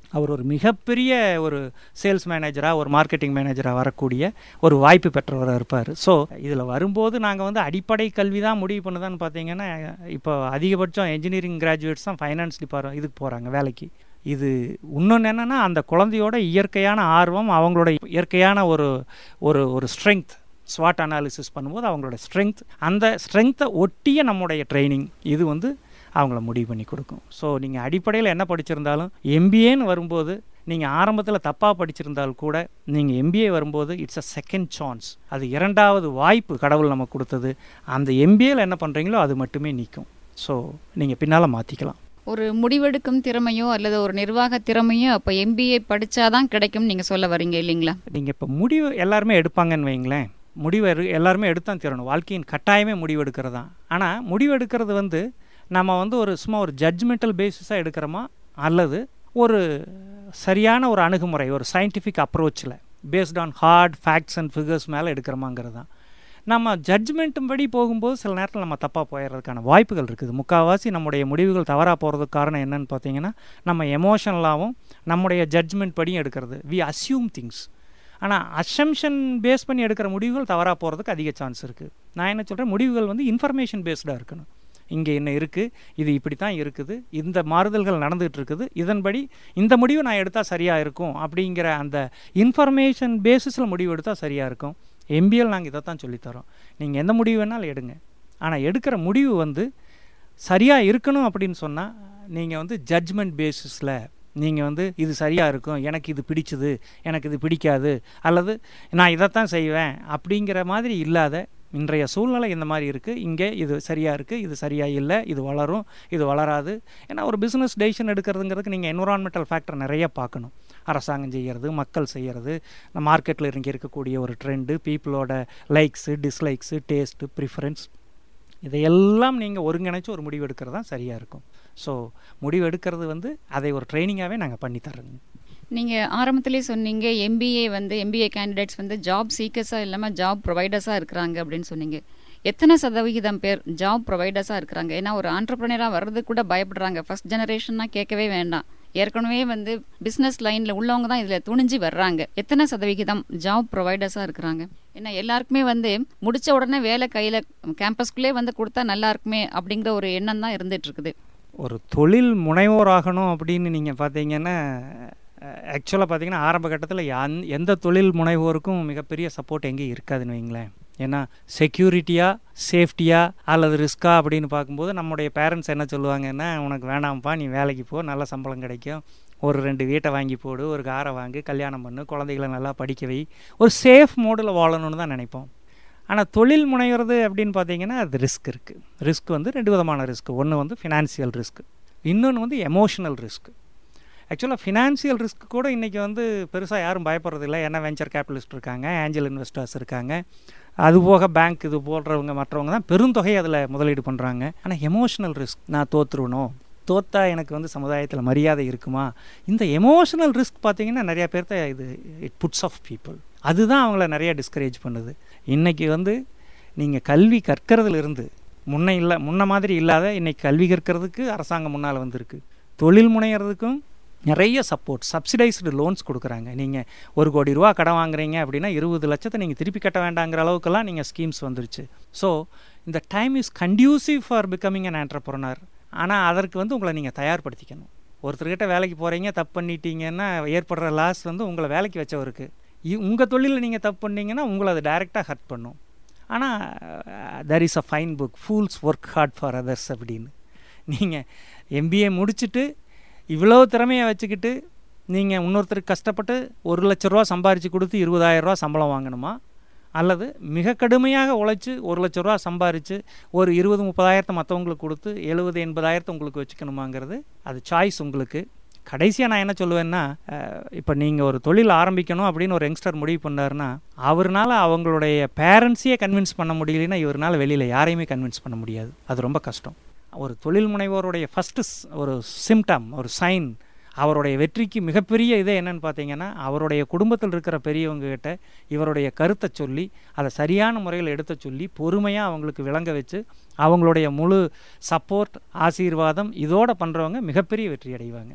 அவர் ஒரு மிகப்பெரிய ஒரு சேல்ஸ் மேனேஜராக ஒரு மார்க்கெட்டிங் மேனேஜராக வரக்கூடிய ஒரு வாய்ப்பு பெற்றவராக இருப்பார் ஸோ இதில் வரும்போது நாங்கள் வந்து அடிப்படை கல்வி தான் முடிவு பண்ணுதான்னு பார்த்தீங்கன்னா இப்போ அதிகபட்சம் என்ஜினியரிங் கிராஜுவேட்ஸ் தான் ஃபைனான்ஸ் டிபார்ட் இதுக்கு போகிறாங்க வேலைக்கு இது இன்னொன்று என்னென்னா அந்த குழந்தையோட இயற்கையான ஆர்வம் அவங்களோட இயற்கையான ஒரு ஒரு ஒரு ஸ்ட்ரென்த் ஸ்வாட் அனாலிசிஸ் பண்ணும்போது அவங்களோட ஸ்ட்ரென்த் அந்த ஸ்ட்ரென்த்தை ஒட்டிய நம்முடைய ட்ரைனிங் இது வந்து அவங்கள முடிவு பண்ணி கொடுக்கும் ஸோ நீங்கள் அடிப்படையில் என்ன படிச்சிருந்தாலும் எம்பிஏன்னு வரும்போது நீங்கள் ஆரம்பத்தில் தப்பாக படிச்சிருந்தால் கூட நீங்கள் எம்பிஏ வரும்போது இட்ஸ் அ செகண்ட் சான்ஸ் அது இரண்டாவது வாய்ப்பு கடவுள் நமக்கு கொடுத்தது அந்த எம்பிஏல என்ன பண்ணுறீங்களோ அது மட்டுமே நிற்கும் ஸோ நீங்கள் பின்னால் மாற்றிக்கலாம் ஒரு முடிவெடுக்கும் திறமையோ அல்லது ஒரு நிர்வாக திறமையோ அப்போ எம்பிஏ படிச்சாதான் கிடைக்கும் நீங்க சொல்ல வரீங்க இல்லைங்களா நீங்கள் இப்போ முடிவு எல்லாருமே எடுப்பாங்கன்னு வைங்களேன் முடிவு எடு- எல்லாருமே எடுத்தான் தீரணும் வாழ்க்கையின் கட்டாயமே முடிவு எடுக்கிறது தான் ஆனால் முடிவு எடுக்கிறது வந்து நம்ம வந்து ஒரு சும்மா ஒரு ஜட்ஜ்மெண்டல் பேசிஸாக எடுக்கிறோமா அல்லது ஒரு சரியான ஒரு அணுகுமுறை ஒரு சயின்டிஃபிக் அப்ரோச்சில் based on hard facts and figures மேலே எடுக்கிறோமாங்கிறது தான் நம்ம ஜட்ஜ்மெண்ட்டும் படி போகும்போது சில நேரத்தில் நம்ம தப்பாக போயிடுறதுக்கான வாய்ப்புகள் இருக்குது முக்கால்வாசி நம்முடைய முடிவுகள் தவறாக போகிறதுக்கு காரணம் என்னன்னு பார்த்தீங்கன்னா நம்ம எமோஷனலாகவும் நம்முடைய ஜட்ஜ்மெண்ட் படியும் எடுக்கிறது வி அஸ்யூம் திங்ஸ் ஆனால் அசம்ஷன் பேஸ் பண்ணி எடுக்கிற முடிவுகள் தவறாக போகிறதுக்கு அதிக சான்ஸ் இருக்குது நான் என்ன சொல்கிறேன் முடிவுகள் வந்து இன்ஃபர்மேஷன் பேஸ்டாக இருக்கணும் இங்கே என்ன இருக்குது இது இப்படி தான் இருக்குது இந்த மாறுதல்கள் நடந்துகிட்டு இருக்குது இதன்படி இந்த முடிவு நான் எடுத்தால் சரியாக இருக்கும் அப்படிங்கிற அந்த இன்ஃபர்மேஷன் பேசிஸில் முடிவு எடுத்தால் சரியாக இருக்கும் எம்பிஎல் நாங்கள் இதை தான் சொல்லித்தரோம் நீங்கள் எந்த முடிவு வேணாலும் எடுங்க ஆனால் எடுக்கிற முடிவு வந்து சரியாக இருக்கணும் அப்படின்னு சொன்னால் நீங்கள் வந்து ஜட்ஜ்மெண்ட் பேசிஸில் நீங்கள் வந்து இது சரியாக இருக்கும் எனக்கு இது பிடிச்சது எனக்கு இது பிடிக்காது அல்லது நான் இதைத்தான் செய்வேன் அப்படிங்கிற மாதிரி இல்லாத இன்றைய சூழ்நிலை இந்த மாதிரி இருக்குது இங்கே இது சரியாக இருக்குது இது சரியாக இல்லை இது வளரும் இது வளராது ஏன்னா ஒரு பிஸ்னஸ் டெசிஷன் எடுக்கிறதுங்கிறதுக்கு நீங்கள் என்விரான்மெண்டல் ஃபேக்டர் நிறைய பார்க்கணும் அரசாங்கம் செய்கிறது மக்கள் செய்கிறது நம்ம மார்க்கெட்டில் இங்கே இருக்கக்கூடிய ஒரு ட்ரெண்டு பீப்புளோட லைக்ஸு டிஸ்லைக்ஸு டேஸ்ட்டு ப்ரிஃபரன்ஸ் இதையெல்லாம் நீங்கள் ஒருங்கிணைச்சு ஒரு முடிவு எடுக்கிறது தான் சரியாக இருக்கும் ஸோ முடிவு எடுக்கிறது வந்து அதை ஒரு ட்ரைனிங்காகவே நாங்கள் பண்ணித்தரோங்க நீங்க ஆரம்பத்திலே சொன்னீங்க எம்பிஏ வந்து எம்பிஏ கேண்டிடேட்ஸ் வந்து ஜாப் சீக்கர்ஸா இல்லாம ஜாப் ப்ரொவைடர்ஸா இருக்கிறாங்க அப்படின்னு சொன்னீங்க எத்தனை சதவிகிதம் பேர் ஜாப் ப்ரொவைடர்ஸா இருக்கிறாங்க ஏன்னா ஒரு ஆண்டர்பிரினரா வர்றது கூட பயப்படுறாங்க ஃபர்ஸ்ட் ஜெனரேஷன்னா கேட்கவே வேண்டாம் ஏற்கனவே வந்து பிசினஸ் லைன்ல உள்ளவங்க தான் இதுல துணிஞ்சு வர்றாங்க எத்தனை சதவிகிதம் ஜாப் ப்ரொவைடர்ஸா இருக்கிறாங்க ஏன்னா எல்லாருக்குமே வந்து முடிச்ச உடனே வேலை கையில கேம்பஸ்குள்ளே வந்து கொடுத்தா நல்லா இருக்குமே அப்படிங்கிற ஒரு எண்ணம் தான் இருந்துட்டு இருக்குது ஒரு தொழில் முனைவோராகணும் அப்படின்னு நீங்கள் பார்த்தீங்கன்னா ஆக்சுவலாக பார்த்தீங்கன்னா ஆரம்ப கட்டத்தில் எந் எந்த தொழில் முனைவோருக்கும் மிகப்பெரிய சப்போர்ட் எங்கேயும் இருக்காதுன்னு வைங்களேன் ஏன்னா செக்யூரிட்டியா சேஃப்டியா அல்லது ரிஸ்கா அப்படின்னு பார்க்கும்போது நம்முடைய பேரண்ட்ஸ் என்ன சொல்லுவாங்கன்னா உனக்கு வேணாம்ப்பா நீ வேலைக்கு போ நல்ல சம்பளம் கிடைக்கும் ஒரு ரெண்டு வீட்டை வாங்கி போடு ஒரு காரை வாங்கி கல்யாணம் பண்ணு குழந்தைகளை நல்லா படிக்க வை ஒரு சேஃப் மோடில் வாழணும்னு தான் நினைப்போம் ஆனால் தொழில் முனைகிறது அப்படின்னு பார்த்தீங்கன்னா அது ரிஸ்க் இருக்குது ரிஸ்க் வந்து ரெண்டு விதமான ரிஸ்க் ஒன்று வந்து ஃபினான்சியல் ரிஸ்க் இன்னொன்று வந்து எமோஷனல் ரிஸ்க் ஆக்சுவலாக ஃபினான்சியல் ரிஸ்க் கூட இன்றைக்கி வந்து பெருசாக யாரும் பயப்படுறதில்ல ஏன்னா வெஞ்சர் கேபிட்டலிஸ்ட் இருக்காங்க ஏஞ்சல் இன்வெஸ்டர்ஸ் இருக்காங்க அதுபோக பேங்க் இது போடுறவங்க மற்றவங்க தான் பெருந்தொகை அதில் முதலீடு பண்ணுறாங்க ஆனால் எமோஷனல் ரிஸ்க் நான் தோற்றுருவணும் தோத்தா எனக்கு வந்து சமுதாயத்தில் மரியாதை இருக்குமா இந்த எமோஷனல் ரிஸ்க் பார்த்தீங்கன்னா நிறையா பேர்த்த இது இட் புட்ஸ் ஆஃப் பீப்புள் அதுதான் அவங்கள நிறைய டிஸ்கரேஜ் பண்ணுது இன்றைக்கி வந்து நீங்கள் கல்வி கற்கிறதுலேருந்து முன்ன இல்லை முன்ன மாதிரி இல்லாத இன்றைக்கி கல்வி கற்கிறதுக்கு அரசாங்கம் முன்னால் வந்திருக்கு தொழில் முனைகிறதுக்கும் நிறைய சப்போர்ட் சப்சிடைஸ்டு லோன்ஸ் கொடுக்குறாங்க நீங்கள் ஒரு கோடி ரூபா கடன் வாங்குறீங்க அப்படின்னா இருபது லட்சத்தை நீங்கள் திருப்பி கட்ட வேண்டாங்கிற அளவுக்கெல்லாம் நீங்கள் ஸ்கீம்ஸ் வந்துருச்சு ஸோ இந்த time is conducive for becoming an entrepreneur ஆனால் அதற்கு வந்து உங்களை நீங்கள் தயார்படுத்திக்கணும் ஒருத்தர்கிட்ட வேலைக்கு போகிறீங்க தப்பு பண்ணிட்டீங்கன்னா ஏற்படுற லாஸ் வந்து உங்களை வேலைக்கு வச்சவருக்கு உங்கள் தொழிலில் நீங்கள் தப்பு பண்ணீங்கன்னா உங்களை அது டைரெக்டாக ஹர்ட் பண்ணும் ஆனால் there is a fine book fools work hard for others அப்படின்னு நீங்கள் எம்பிஏ முடிச்சுட்டு இவ்வளோ திறமையை வச்சுக்கிட்டு நீங்கள் இன்னொருத்தருக்கு கஷ்டப்பட்டு ஒரு லட்ச ரூபா சம்பாரித்து கொடுத்து இருபதாயிரம் ரூபா சம்பளம் வாங்கணுமா அல்லது மிக கடுமையாக உழைச்சி ஒரு லட்ச ரூபா சம்பாரித்து ஒரு இருபது முப்பதாயிரத்தை மற்றவங்களுக்கு கொடுத்து எழுபது எண்பதாயிரத்தை உங்களுக்கு வச்சுக்கணுமாங்கிறது அது சாய்ஸ் உங்களுக்கு கடைசியாக நான் என்ன சொல்லுவேன்னா இப்போ நீங்கள் ஒரு தொழில் ஆரம்பிக்கணும் அப்படின்னு ஒரு யங்ஸ்டர் முடிவு பண்ணாருன்னா அவர்னால அவங்களுடைய பேரண்ட்ஸையே கன்வின்ஸ் பண்ண முடியலன்னா இவரால் வெளியில் யாரையுமே கன்வின்ஸ் பண்ண முடியாது அது ரொம்ப கஷ்டம் ஒரு தொழில் முனைவோருடைய ஃபஸ்ட்டு ஒரு சிம்டம் ஒரு சைன் அவருடைய வெற்றிக்கு மிகப்பெரிய இதே என்னன்னு பார்த்தீங்கன்னா அவருடைய குடும்பத்தில் இருக்கிற பெரியவங்க கிட்ட இவருடைய கருத்தை சொல்லி அதை சரியான முறையில் எடுத்த சொல்லி பொறுமையாக அவங்களுக்கு விளங்க வச்சு அவங்களுடைய முழு சப்போர்ட் ஆசீர்வாதம் இதோட பண்ணுறவங்க மிகப்பெரிய வெற்றி அடைவாங்க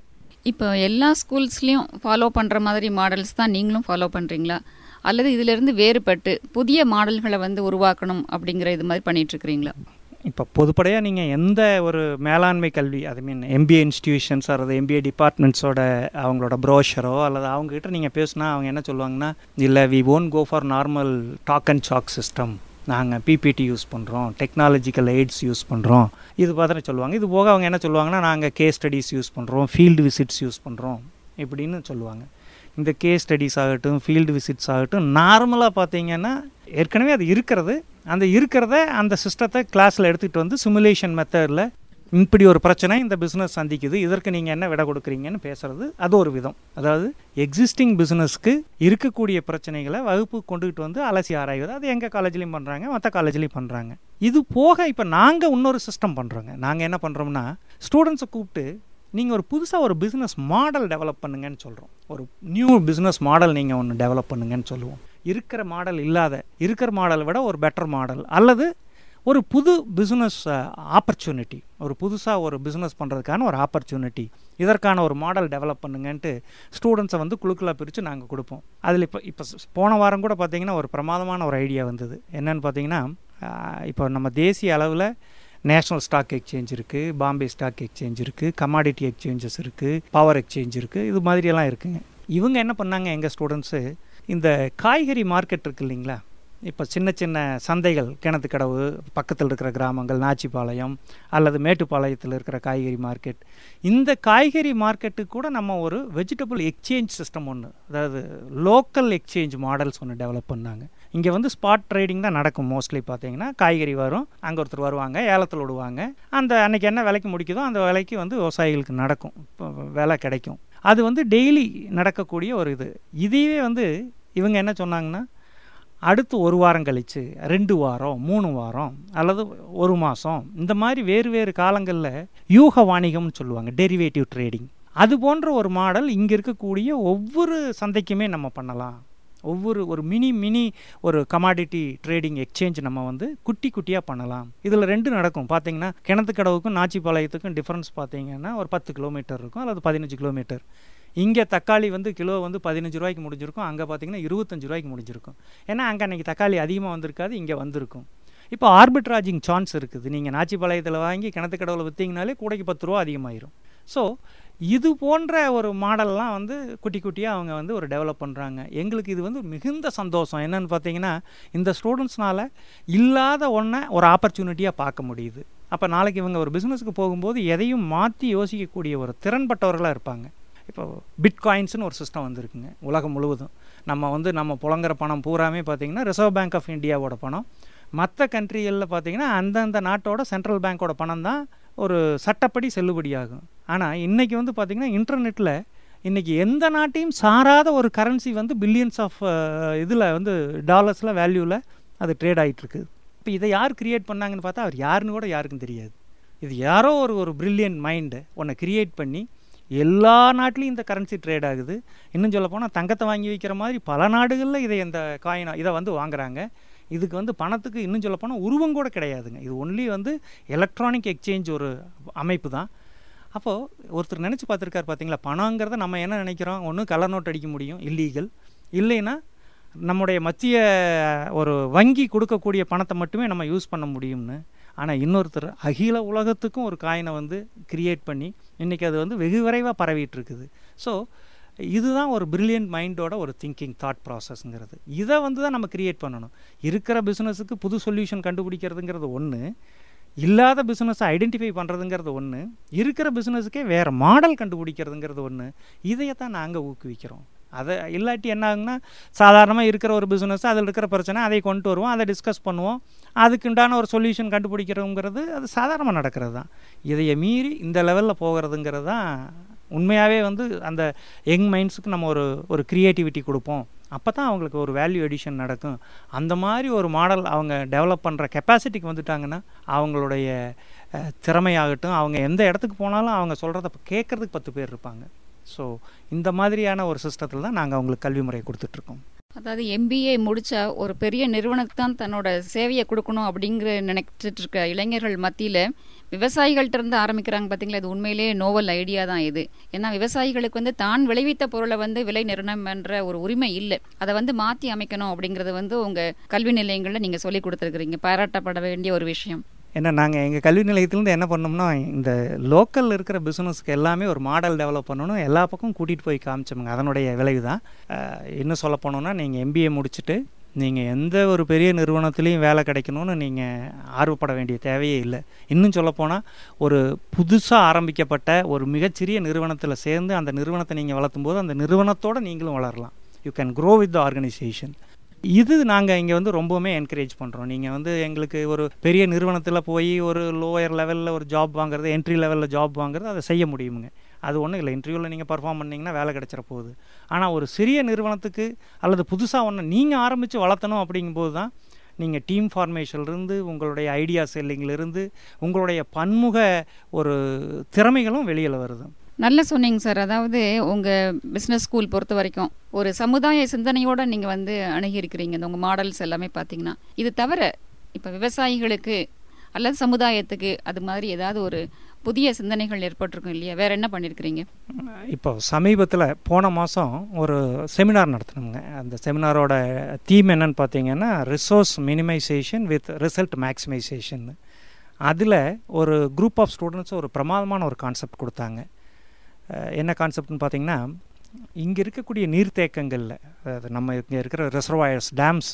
இப்போ எல்லா ஸ்கூல்ஸ்லேயும் ஃபாலோ பண்ணுற மாதிரி மாடல்ஸ் தான் நீங்களும் ஃபாலோ பண்ணுறீங்களா அல்லது இதிலிருந்து வேறுபட்டு புதிய மாடல்களை வந்து உருவாக்கணும் அப்படிங்கிற இது மாதிரி பண்ணிட்டு இருக்கிறீங்களா இப்போ பொதுப்படையாக நீங்கள் எந்த ஒரு மேலாண்மை கல்வி ஐ மீன் எம்பிஏ இன்ஸ்டிடியூஷன்ஸ் அல்லது எம்பிஏ டிபார்ட்மெண்ட்ஸோட அவங்களோட ப்ரோஷரோ அல்லது அவங்ககிட்ட நீங்கள் பேசுனா அவங்க என்ன சொல்லுவாங்கன்னா இல்லை we won't go for normal talk and chalk system நாங்கள் பிபிடி யூஸ் பண்ணுறோம் டெக்னாலஜிக்கல் எய்ட்ஸ் யூஸ் பண்ணுறோம் இது பார்த்துட்டு சொல்லுவாங்க இது போக அவங்க என்ன சொல்லுவாங்கன்னா நாங்கள் கேஸ் ஸ்டடீஸ் யூஸ் பண்ணுறோம் ஃபீல்டு விசிட்ஸ் யூஸ் பண்ணுறோம் இப்படின்னு சொல்லுவாங்க இந்த கேஸ் ஸ்டடீஸ் ஆகட்டும் ஃபீல்டு விசிட்ஸ் ஆகட்டும் நார்மலாக பார்த்தீங்கன்னா ஏற்கனவே அது இருக்கிறது அந்த இருக்கிறத அந்த சிஸ்டத்தை கிளாஸில் எடுத்துகிட்டு வந்து சிமுலேஷன் மெத்தடில் இப்படி ஒரு பிரச்சனை இந்த பிஸ்னஸ் சந்திக்குது இதற்கு நீங்கள் என்ன விட கொடுக்குறீங்கன்னு பேசுறது அது ஒரு விதம் அதாவது எக்ஸிஸ்டிங் பிஸ்னஸ்க்கு இருக்கக்கூடிய பிரச்சனைகளை வகுப்பு கொண்டுகிட்டு வந்து அலசி ஆராய்வது அது எங்கள் காலேஜ்லேயும் பண்ணுறாங்க மற்ற காலேஜ்லேயும் பண்ணுறாங்க இது போக இப்போ நாங்கள் இன்னொரு சிஸ்டம் பண்ணுறோங்க நாங்கள் என்ன பண்ணுறோம்னா ஸ்டூடெண்ட்ஸை கூப்பிட்டு நீங்கள் ஒரு புதுசாக ஒரு பிஸ்னஸ் மாடல் டெவலப் பண்ணுங்கன்னு சொல்கிறோம் ஒரு நியூ பிஸ்னஸ் மாடல் நீங்கள் ஒன்று டெவலப் பண்ணுங்கன்னு சொல்லுவோம் இருக்கிற மாடல் இல்லாத இருக்கிற மாடலை விட ஒரு பெட்டர் மாடல் அல்லது ஒரு புது பிஸ்னஸ் ஆப்பர்ச்சுனிட்டி ஒரு புதுசாக ஒரு பிஸ்னஸ் பண்ணுறதுக்கான ஒரு ஆப்பர்ச்சுனிட்டி இதற்கான ஒரு மாடல் டெவலப் பண்ணுங்கன்ட்டு ஸ்டூடெண்ட்ஸை வந்து குழுக்களாக பிரித்து நாங்கள் கொடுப்போம் அதில் இப்போ இப்போ போன வாரம் கூட பார்த்தீங்கன்னா ஒரு பிரமாதமான ஒரு ஐடியா வந்தது என்னன்னு பார்த்தீங்கன்னா இப்போ நம்ம தேசிய அளவில் நேஷ்னல் ஸ்டாக் எக்ஸ்சேஞ்ச் இருக்குது பாம்பே ஸ்டாக் எக்ஸ்சேஞ்ச் இருக்குது கமாடிட்டி எக்ஸ்சேஞ்சஸ் இருக்குது பவர் எக்ஸ்சேஞ்ச் இருக்குது இது மாதிரியெல்லாம் இருக்குங்க இவங்க என்ன பண்ணாங்க எங்கள் ஸ்டூடெண்ட்ஸு இந்த காய்கறி மார்க்கெட் இருக்கு இல்லைங்களா இப்போ சின்ன சின்ன சந்தைகள் கிணத்துக்கடவு பக்கத்தில் இருக்கிற கிராமங்கள் நாச்சிப்பாளையம் அல்லது மேட்டுப்பாளையத்தில் இருக்கிற காய்கறி மார்க்கெட் இந்த காய்கறி மார்க்கெட்டுக்கு கூட நம்ம ஒரு வெஜிடபிள் எக்ஸ்சேஞ்ச் சிஸ்டம் ஒன்று அதாவது லோக்கல் எக்ஸ்சேஞ்ச் மாடல்ஸ் ஒன்று டெவலப் பண்ணாங்க இங்கே வந்து ஸ்பாட் ட்ரேடிங் தான் நடக்கும் மோஸ்ட்லி பார்த்தீங்கன்னா காய்கறி வரும் அங்கே ஒருத்தர் வருவாங்க ஏலத்தில் விடுவாங்க அந்த அன்னைக்கு என்ன விலைக்கு முடிக்குதோ அந்த விலைக்கு வந்து விவசாயிகளுக்கு நடக்கும் விலை கிடைக்கும் அது வந்து டெய்லி நடக்கக்கூடிய ஒரு இது இதையே வந்து இவங்க என்ன சொன்னாங்கன்னா அடுத்து ஒரு வாரம் கழித்து ரெண்டு வாரம் மூணு வாரம் அல்லது ஒரு மாதம் இந்த மாதிரி வேறு வேறு காலங்களில் யூக வாணிகம்னு சொல்லுவாங்க டெரிவேட்டிவ் ட்ரேடிங் அது போன்ற ஒரு மாடல் இங்கே இருக்கக்கூடிய ஒவ்வொரு சந்தைக்குமே நம்ம பண்ணலாம் ஒவ்வொரு ஒரு மினி மினி ஒரு கமாடிட்டி ட்ரேடிங் எக்ஸ்சேஞ்ச் நம்ம வந்து குட்டி குட்டியாக பண்ணலாம் இதில் ரெண்டு நடக்கும் பார்த்தீங்கன்னா கிணத்துக்கடவுக்கும் நாச்சிப்பாளையத்துக்கும் டிஃப்ரென்ஸ் பார்த்தீங்கன்னா ஒரு பத்து கிலோமீட்டர் இருக்கும் அல்லது பதினஞ்சு கிலோமீட்டர் இங்கே தக்காளி வந்து கிலோ வந்து பதினஞ்சு ரூபாய்க்கு முடிஞ்சிருக்கும் அங்கே பார்த்தீங்கன்னா இருபத்தஞ்சு ரூபாய்க்கு முடிஞ்சிருக்கும் ஏன்னா அங்கே அன்றைக்கி தக்காளி அதிகமாக வந்திருக்காது இங்கே வந்திருக்கும் இப்போ ஆர்பிட்ராஜிங் சான்ஸ் இருக்குது நீங்கள் நாச்சிப்பாளையத்தில் வாங்கி கிணத்துக்கடவுல விற்றீங்கனாலே கூடைக்கு பத்து ரூபா அதிகமாயிரும் ஸோ இது போன்ற ஒரு மாடல்லாம் வந்து குட்டி குட்டியாக அவங்க வந்து ஒரு டெவலப் பண்ணுறாங்க எங்களுக்கு இது வந்து மிகுந்த சந்தோஷம் என்னன்னு பார்த்தீங்கன்னா இந்த ஸ்டூடெண்ட்ஸ்னால் இல்லாத ஒன்றை ஒரு ஆப்பர்ச்சுனிட்டியாக பார்க்க முடியுது அப்போ நாளைக்கு இவங்க ஒரு பிஸ்னஸுக்கு போகும்போது எதையும் மாற்றி யோசிக்கக்கூடிய ஒரு திறன்பட்டவர்களாக இருப்பாங்க இப்போ பிட்காயின்ஸ்னு ஒரு சிஸ்டம் வந்திருக்குங்க உலகம் முழுவதும் நம்ம வந்து நம்ம புழங்குற பணம் பூராமே பார்த்திங்கன்னா ரிசர்வ் பேங்க் ஆஃப் இந்தியாவோட பணம் மற்ற கண்ட்ரிகளில் பார்த்திங்கன்னா அந்தந்த நாட்டோட சென்ட்ரல் பேங்க்கோட பணம் தான் ஒரு சட்டப்படி செல்லுபடியாகும் ஆனால் இன்றைக்கி வந்து பார்த்திங்கன்னா இன்டர்நெட்டில் இன்றைக்கி எந்த நாட்டையும் சாராத ஒரு கரன்சி வந்து பில்லியன்ஸ் ஆஃப் இதில் வந்து டாலர்ஸில் வேல்யூவில் அது ட்ரேட் ஆகிட்டுருக்கு இப்போ இதை யார் க்ரியேட் பண்ணாங்கன்னு பார்த்தா அவர் யாருன்னு கூட யாருக்கும் தெரியாது இது யாரோ ஒரு ஒரு ப்ரில்லியன்ட் மைண்டு ஒன்றை க்ரியேட் பண்ணி எல்லா நாட்டிலையும் இந்த கரன்சி ட்ரேட் ஆகுது இன்னும் சொல்ல போனால் தங்கத்தை வாங்கி வைக்கிற மாதிரி பல நாடுகளில் இதை இந்த காயினா இதை வந்து வாங்குறாங்க இதுக்கு வந்து பணத்துக்கு இன்னும் சொல்ல போனால் உருவம் கூட கிடையாதுங்க இது ஒன்லி வந்து எலக்ட்ரானிக் எக்ஸ்சேஞ்ச் ஒரு அமைப்பு தான் அப்போது ஒருத்தர் நினச்சி பார்த்துருக்காரு பார்த்தீங்களா பணங்கிறத நம்ம என்ன நினைக்கிறோம் ஒன்று கலர் நோட் அடிக்க முடியும் இல்லீகல் இல்லைன்னா நம்முடைய மத்திய ஒரு வங்கி கொடுக்கக்கூடிய பணத்தை மட்டுமே நம்ம யூஸ் பண்ண முடியும்னு ஆனால் இன்னொருத்தர் அகில உலகத்துக்கும் ஒரு காயினை வந்து கிரியேட் பண்ணி இன்றைக்கி அது வந்து வெகு விரைவாக பரவிட்டு இருக்குது ஸோ இதுதான் ஒரு பிரில்லியன்ட் மைண்டோட ஒரு திங்கிங் தாட் ப்ராசஸ்ங்கிறது இதை வந்து தான் நம்ம கிரியேட் பண்ணணும் இருக்கிற பிஸ்னஸுக்கு புது சொல்யூஷன் கண்டுபிடிக்கிறதுங்கிறது ஒன்று இல்லாத பிஸ்னஸை ஐடென்டிஃபை பண்ணுறதுங்கிறது ஒன்று இருக்கிற பிஸ்னஸுக்கே வேறு மாடல் கண்டுபிடிக்கிறதுங்கிறது ஒன்று இதையை தான் நாங்கள் ஊக்குவிக்கிறோம் அதை இல்லாட்டி என்ன ஆகுங்கன்னா சாதாரணமாக இருக்கிற ஒரு பிஸ்னஸ் அதில் இருக்கிற பிரச்சனை அதை கொண்டு வருவோம் அதை டிஸ்கஸ் பண்ணுவோம் அதுக்குண்டான ஒரு சொல்யூஷன் கண்டுபிடிக்கிறோங்கிறது அது சாதாரணமாக நடக்கிறது தான் இதையை மீறி இந்த லெவலில் போகிறதுங்கிறது தான் உண்மையாகவே வந்து அந்த யங் மைண்ட்ஸுக்கு நம்ம ஒரு ஒரு க்ரியேட்டிவிட்டி கொடுப்போம் அப்போ தான் அவங்களுக்கு ஒரு வேல்யூ எடிஷன் நடக்கும் அந்த மாதிரி ஒரு மாடல் அவங்க டெவலப் பண்ணுற கெப்பாசிட்டிக்கு வந்துட்டாங்கன்னா அவங்களுடைய திறமையாகட்டும் அவங்க எந்த இடத்துக்கு போனாலும் அவங்க சொல்கிறத கேட்குறதுக்கு பத்து பேர் இருப்பாங்க ஸோ இந்த மாதிரியான ஒரு சிஸ்டத்தில் தான் நாங்கள் அவங்களுக்கு கல்வி முறை கொடுத்துட்ருக்கோம் அதாவது எம்பிஏ முடிச்சா ஒரு பெரிய நிறுவனத்துக்கு தான் தன்னோட சேவையை கொடுக்கணும் அப்படிங்கிற நினைச்சிட்டு இருக்க இளைஞர்கள் மத்தியில விவசாயிகள்ட்ட இருந்து ஆரம்பிக்கிறாங்க பாத்தீங்களா இது உண்மையிலேயே நோவல் ஐடியா தான் இது ஏன்னா விவசாயிகளுக்கு வந்து தான் விளைவித்த பொருளை வந்து விலை நிர்ணயம் என்ற ஒரு உரிமை இல்லை அதை வந்து மாத்தி அமைக்கணும் அப்படிங்கறது வந்து உங்க கல்வி நிலையங்கள்ல நீங்க சொல்லி கொடுத்துருக்கீங்க பாராட்டப்பட வேண்டிய ஒரு விஷயம் ஏன்னா நாங்கள் எங்கள் கல்வி நிலையத்திலேருந்து என்ன பண்ணோம்னா இந்த லோக்கலில் இருக்கிற பிஸ்னஸ்க்கு எல்லாமே ஒரு மாடல் டெவலப் பண்ணணும் எல்லா பக்கமும் கூட்டிகிட்டு போய் காமிச்சோமுங்க அதனுடைய விளைவு தான் அஹ், இன்னும் சொல்ல போனோம்னா நீங்கள் எம்பிஏ முடிச்சுட்டு நீங்கள் எந்த ஒரு பெரிய நிறுவனத்துலேயும் வேலை கிடைக்கணும்னு நீங்கள் ஆர்வப்பட வேண்டிய தேவையே இல்லை இன்னும் சொல்லப்போனால் ஒரு புதுசாக ஆரம்பிக்கப்பட்ட ஒரு மிகச்சிறிய நிறுவனத்தில் சேர்ந்து அந்த நிறுவனத்தை நீங்கள் வளர்த்தும் போது அந்த நிறுவனத்தோட நீங்களும் வளரலாம் you can grow with the organization இது நாங்கள் இங்கே வந்து ரொம்பவுமே என்கரேஜ் பண்ணுறோம் நீங்கள் வந்து எங்களுக்கு ஒரு பெரிய நிறுவனத்தில் போய் ஒரு லோயர் லெவலில் ஒரு ஜாப் வாங்குறது என்ட்ரி லெவலில் ஜாப் வாங்குறது அதை செய்ய முடியுமுங்க அது ஒன்றும் இல்லை இன்டர்வியூவில் நீங்கள் பர்ஃபார்ம் பண்ணீங்கன்னா வேலை கிடைச்சிட போகுது ஆனால் ஒரு சிறிய நிறுவனத்துக்கு அல்லது புதுசாக ஒன்று நீங்கள் ஆரம்பித்து வளர்த்தணும் அப்படிங்கும்போது தான் நீங்கள் டீம் ஃபார்மேஷன்லேருந்து உங்களுடைய ஐடியா செல்லிங்கிலிருந்து உங்களுடைய பன்முக ஒரு திறமைகளும் வெளியில் வருது நல்ல சொன்னீங்க சார் அதாவது உங்க பிசினஸ் ஸ்கூல் பொறுத்த வரைக்கும் ஒரு சமுதாய சிந்தனையோட நீங்க வந்து அணுகி இருக்கிறீங்க இந்த உங்க மாடல்ஸ் எல்லாமே பாத்தீங்கன்னா இது தவிர இப்ப விவசாயிகளுக்கு அல்லது சமுதாயத்துக்கு அது மாதிரி ஏதாவது ஒரு புதிய சிந்தனைகள் ஏற்பட்டிருக்கும் இல்லையா வேற என்ன பண்ணிருக்கிறீங்க இப்போ சமீபத்தில் போன மாதம் ஒரு செமினார் நடத்தினோங்க அந்த செமினாரோட தீம் என்னன்னு பார்த்தீங்கன்னா resource minimization with result maximization அதில் ஒரு குரூப் ஆஃப் ஸ்டூடெண்ட்ஸ் ஒரு பிரமாதமான ஒரு கான்செப்ட் கொடுத்தாங்க அஹ் என்ன கான்செப்ட்னு பார்த்தீங்கன்னா இங்கே இருக்கக்கூடிய நீர்த்தேக்கங்களில் அதாவது நம்ம இங்கே இருக்கிற ரிசர்வாயர்ஸ் டேம்ஸ்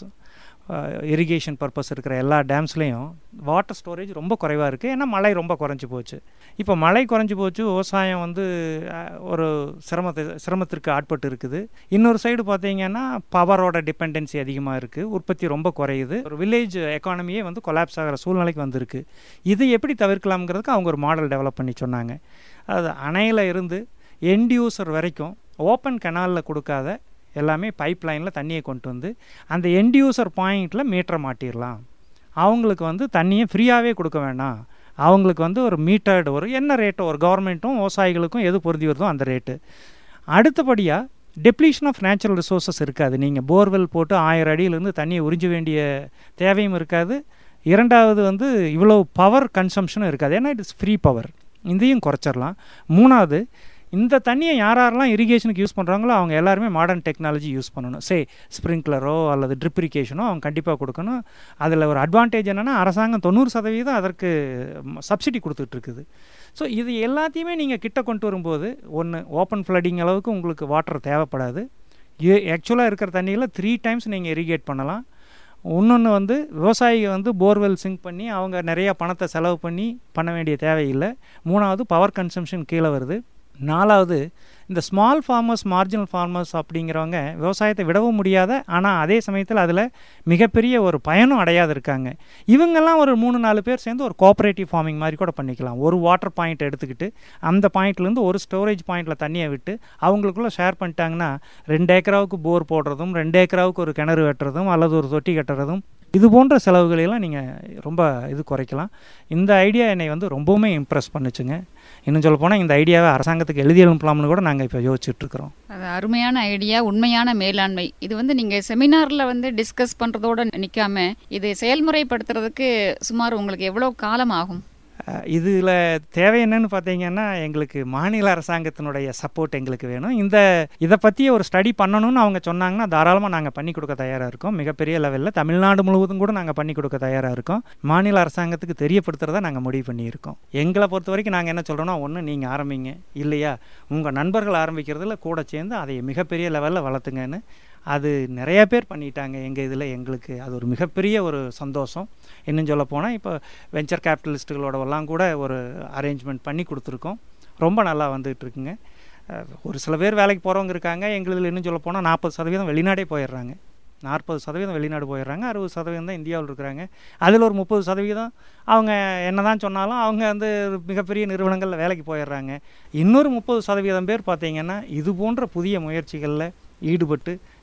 இரிகேஷன் பர்பஸ் இருக்கிற எல்லா டேம்ஸ்லேயும் வாட்டர் ஸ்டோரேஜ் ரொம்ப குறைவாக இருக்குது ஏன்னா மழை ரொம்ப குறைஞ்சி போச்சு இப்போ மழை குறைஞ்சி போச்சு விவசாயம் வந்து அஹ், ஒரு சிரமத்தை சிரமத்திற்கு ஆட்பட்டு இருக்குது இன்னொரு சைடு பார்த்தீங்கன்னா பவரோட டிபெண்டன்சி அதிகமாக இருக்குது உற்பத்தி ரொம்ப குறையுது ஒரு வில்லேஜ் எக்கானமியே வந்து கொலாப்ஸ் ஆகிற சூழ்நிலைக்கு வந்திருக்கு இதை எப்படி தவிர்க்கலாம்ங்கிறதுக்கு அவங்க ஒரு மாடல் டெவலப் பண்ணி சொன்னாங்க அது அணையில் இருந்து எண்ட் யூசர் வரைக்கும் ஓப்பன் கெனாலில் கொடுக்காத எல்லாமே பைப் லைனில் தண்ணியை கொண்டு வந்து அந்த எண்ட் யூசர் பாயிண்டில் மீட்டரை மாட்டிடலாம் அவங்களுக்கு வந்து தண்ணியை ஃப்ரீயாகவே கொடுக்க வேண்டாம் அவங்களுக்கு வந்து ஒரு மீட்டர்டு ஒரு என்ன ரேட்டோ ஒரு கவர்மெண்ட்டும் விவசாயிகளுக்கும் எது பொருந்தி வருதோ அந்த ரேட்டு அடுத்தபடியாக டெப்ளீஷன் ஆஃப் நேச்சுரல் ரிசோர்ஸஸ் இருக்காது நீங்கள் போர்வெல் போட்டு ஆயிரம் அடியிலேருந்து தண்ணியை உறிஞ்ச வேண்டிய தேவையும் இருக்காது இரண்டாவது வந்து இவ்வளோ பவர் கன்சம்ஷனும் இருக்காது ஏன்னா இட் இஸ் ஃப்ரீ பவர் இதையும் குறைச்சிடலாம் மூணாவது இந்த தண்ணியை யார் யாரெல்லாம் இரிகேஷனுக்கு யூஸ் பண்ணுறாங்களோ அவங்க எல்லாருமே மாடர்ன் டெக்னாலஜி யூஸ் பண்ணணும் சே ஸ்ப்ரிங்க்லரோ அல்லது ட்ரிப் இரிகேஷனோ அவங்க கண்டிப்பாக கொடுக்கணும் அதில் ஒரு அட்வான்டேஜ் என்னென்னா அரசாங்கம் தொண்ணூறு சதவீதம் அதற்கு சப்சிடி கொடுத்துட்ருக்குது ஸோ இது எல்லாத்தையுமே நீங்கள் கிட்ட கொண்டு வரும்போது ஒன்று ஓப்பன் ஃப்ளட்டிங் அளவுக்கு உங்களுக்கு வாட்டர் தேவைப்படாது ஆக்சுவலாக இருக்கிற தண்ணியில் த்ரீ டைம்ஸ் நீங்கள் இரிகேட் பண்ணலாம் இன்னொன்று வந்து விவசாயிக வந்து போர்வெல் சிங்க் பண்ணி அவங்க நிறைய பணத்தை செலவு பண்ணி பண்ண வேண்டிய தேவையில்லை மூணாவது பவர் கன்சம்ஷன் கீழே வருது நாலாவது இந்த ஸ்மால் ஃபார்மர்ஸ் மார்ஜினல் ஃபார்மர்ஸ் அப்படிங்கிறவங்க விவசாயத்தை விடவும் முடியாத ஆனால் அதே சமயத்தில் அதில் மிகப்பெரிய ஒரு பயனும் அடையாது இருக்காங்க இவங்கெல்லாம் ஒரு மூணு நாலு பேர் சேர்ந்து ஒரு கோஆப்ரேட்டிவ் ஃபார்மிங் மாதிரி கூட பண்ணிக்கலாம் ஒரு வாட்டர் பாயிண்ட் எடுத்துக்கிட்டு அந்த பாயிண்ட்லேருந்து ஒரு ஸ்டோரேஜ் பாயிண்டில் தண்ணியை விட்டு அவங்களுக்குள்ள ஷேர் பண்ணிட்டாங்கன்னா ரெண்டு ஏக்கராவுக்கு போர் போடுறதும் ரெண்டு ஏக்கராவுக்கு ஒரு கிணறு வெட்டுறதும் அல்லது ஒரு தொட்டி கட்டுறதும் இது போன்ற செலவுகளையெல்லாம் நீங்கள் ரொம்ப இது குறைக்கலாம் இந்த ஐடியா என்னை வந்து ரொம்பவுமே இம்ப்ரெஸ் பண்ணுச்சுங்க இன்னும் சொல்ல போனால் இந்த ஐடியாவை அரசாங்கத்துக்கு எழுதி அனுப்பலாம்னு கூட நாங்கள் இப்போ யோசிச்சுட்டு இருக்கிறோம் அது அருமையான ஐடியா உண்மையான மேலாண்மை இது வந்து நீங்க செமினார்ல வந்து டிஸ்கஸ் பண்றதோட நிக்காம இது செயல்முறைப்படுத்துறதுக்கு சுமார் உங்களுக்கு எவ்வளவு காலம் ஆகும் இதில் தேவை என்னன்னு பார்த்தீங்கன்னா எங்களுக்கு மாநில அரசாங்கத்தினுடைய சப்போர்ட் எங்களுக்கு வேணும் இந்த இதை பற்றி ஒரு ஸ்டடி பண்ணணும்னு அவங்க சொன்னாங்கன்னா தாராளமாக நாங்கள் பண்ணி கொடுக்க தயாராக இருக்கோம் மிகப்பெரிய லெவலில் தமிழ்நாடு முழுவதும் கூட நாங்கள் பண்ணி கொடுக்க தயாராக இருக்கோம் மாநில அரசாங்கத்துக்கு தெரியப்படுத்துறத நாங்கள் முடிவு பண்ணியிருக்கோம் எங்களை பொறுத்த வரைக்கும் நாங்கள் என்ன சொல்கிறோன்னா ஒன்று நீங்கள் ஆரம்பிங்க இல்லையா உங்கள் நண்பர்கள் ஆரம்பிக்கிறதுல கூட சேர்ந்து அதை மிகப்பெரிய லெவலில் வளர்த்துங்கன்னு அது நிறைய பேர் பண்ணிட்டாங்க எங்கள் இதில் எங்களுக்கு அது ஒரு மிகப்பெரிய ஒரு சந்தோஷம் இன்னும் சொல்ல போனால் இப்போ வெஞ்சர் கேபிட்டலிஸ்ட்டுகளோடவெல்லாம் கூட ஒரு அரேஞ்ச்மெண்ட் பண்ணி கொடுத்துருக்கோம் ரொம்ப நல்லா வந்துகிட்டு இருக்குங்க அஹ் ஒரு சில பேர் வேலைக்கு போகிறவங்க இருக்காங்க எங்களில் இன்னும் சொல்ல போனால் நாற்பது சதவீதம் வெளிநாடே போயிடுறாங்க நாற்பது சதவீதம் வெளிநாடு போயிடுறாங்க அறுபது சதவீதம் தான் இந்தியாவில் இருக்கிறாங்க அதில் ஒரு முப்பது சதவீதம் அவங்க என்ன தான் சொன்னாலும் அவங்க வந்து மிகப்பெரிய நிறுவனங்களில் வேலைக்கு போயிடுறாங்க இன்னொரு முப்பது சதவீதம் பேர் பார்த்தீங்கன்னா இது போன்ற புதிய முயற்சிகளில் ஈடுபட்டு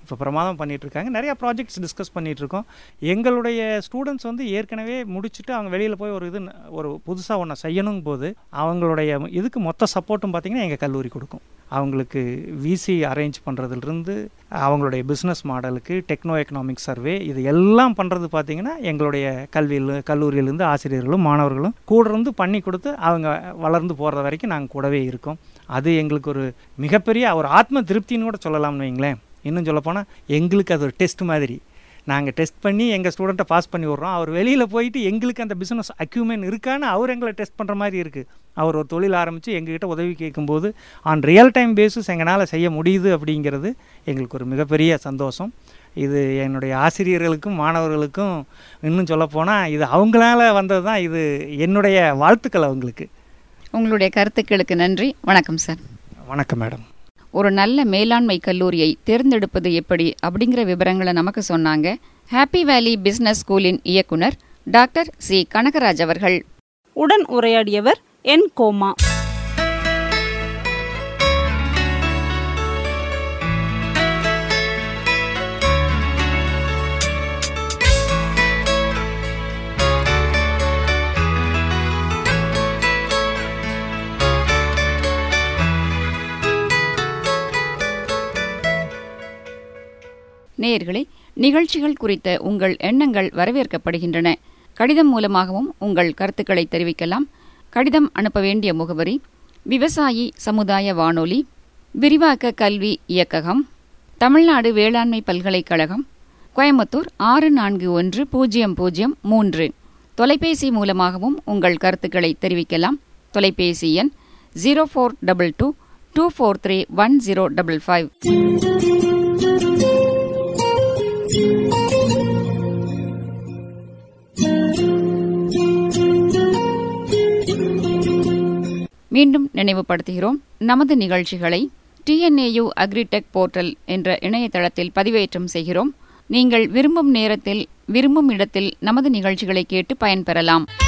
இப்போ பிரமாதம் பண்ணிட்டு இருக்காங்க நிறையா ப்ராஜெக்ட்ஸ் டிஸ்கஸ் பண்ணிட்டு இருக்கோம் எங்களுடைய ஸ்டூடெண்ட்ஸ் வந்து ஏற்கனவே முடிச்சுட்டு அவங்க வெளியில் போய் ஒரு இது ஒரு புதுசாக ஒன்று செய்யணும் போது அவங்களுடைய இதுக்கு மொத்த சப்போர்ட்டும் பார்த்திங்கன்னா எங்கள் கல்லூரி கொடுக்கும் அவங்களுக்கு விசி அரேஞ்ச் பண்ணுறதுலேருந்து அவங்களுடைய பிஸ்னஸ் மாடலுக்கு டெக்னோ எக்கனாமிக் சர்வே இது எல்லாம் பண்ணுறது பார்த்திங்கன்னா எங்களுடைய கல்வியில் கல்லூரியிலேருந்து ஆசிரியர்களும் மாணவர்களும் கூட இருந்து பண்ணி கொடுத்து அவங்க வளர்ந்து போகிற வரைக்கும் நாங்கள் கூடவே இருக்கோம் அது எங்களுக்கு ஒரு மிகப்பெரிய ஒரு ஆத்ம திருப்தின்னு கூட சொல்லலாம்னு வைங்களேன் இன்னும் சொல்லப்போனால் எங்களுக்கு அது ஒரு டெஸ்ட் மாதிரி நாங்கள் டெஸ்ட் பண்ணி எங்கள் ஸ்டூடெண்ட்டை பாஸ் பண்ணி விட்றோம் அவர் வெளியில் போயிட்டு எங்களுக்கு அந்த பிஸ்னஸ் அக்யூமெண்ட் இருக்கான்னு அவர் எங்களை டெஸ்ட் பண்ணுற மாதிரி இருக்குது அவர் ஒரு தொழில் ஆரம்பித்து எங்ககிட்ட உதவி கேட்கும்போது ஆன் ரியல் டைம் பேஸஸ் எங்களால் செய்ய முடியுது அப்படிங்கிறது எங்களுக்கு ஒரு மிகப்பெரிய சந்தோஷம் இது என்னுடைய ஆசிரியர்களுக்கும் மாணவர்களுக்கும் இன்னும் சொல்லப்போனால் இது அவங்களால வந்தது தான் இது என்னுடைய வாழ்த்துக்கள் அவங்களுக்கு உங்களுடைய கருத்துக்களுக்கு நன்றி வணக்கம் சார் வணக்கம் மேடம் ஒரு நல்ல மேலாண்மை கல்லூரியை தேர்ந்தெடுப்பது எப்படி அப்படிங்கிற விவரங்களை நமக்கு சொன்னாங்க ஹாப்பி வேலி பிசினஸ் ஸ்கூலின் இயக்குனர் டாக்டர் சி கனகராஜ் அவர்கள் உடன் உரையாடியவர் என் கோமா நேயர்களே நிகழ்ச்சிகள் குறித்த உங்கள் எண்ணங்கள் வரவேற்கப்படுகின்றன கடிதம் மூலமாகவும் உங்கள் கருத்துக்களை தெரிவிக்கலாம் கடிதம் அனுப்ப வேண்டிய முகவரி விவசாயி சமுதாய வானொலி விரிவாக்க கல்வி இயக்ககம் தமிழ்நாடு வேளாண்மை பல்கலைக்கழகம் கோயம்புத்தூர் ஆறு நான்கு ஒன்று பூஜ்ஜியம் பூஜ்ஜியம் மூன்று தொலைபேசி மூலமாகவும் உங்கள் கருத்துக்களை தெரிவிக்கலாம் தொலைபேசி எண் zero four double two two four three one zero double five மீண்டும் நினைவுபடுத்துகிறோம் நமது நிகழ்ச்சிகளை டிஎன்ஏயு அக்ரிடெக் போர்ட்டல் என்ற இணையதளத்தில் பதிவேற்றம் செய்கிறோம் நீங்கள் விரும்பும் நேரத்தில் விரும்பும் இடத்தில் நமது நிகழ்ச்சிகளை கேட்டு பயன்பெறலாம்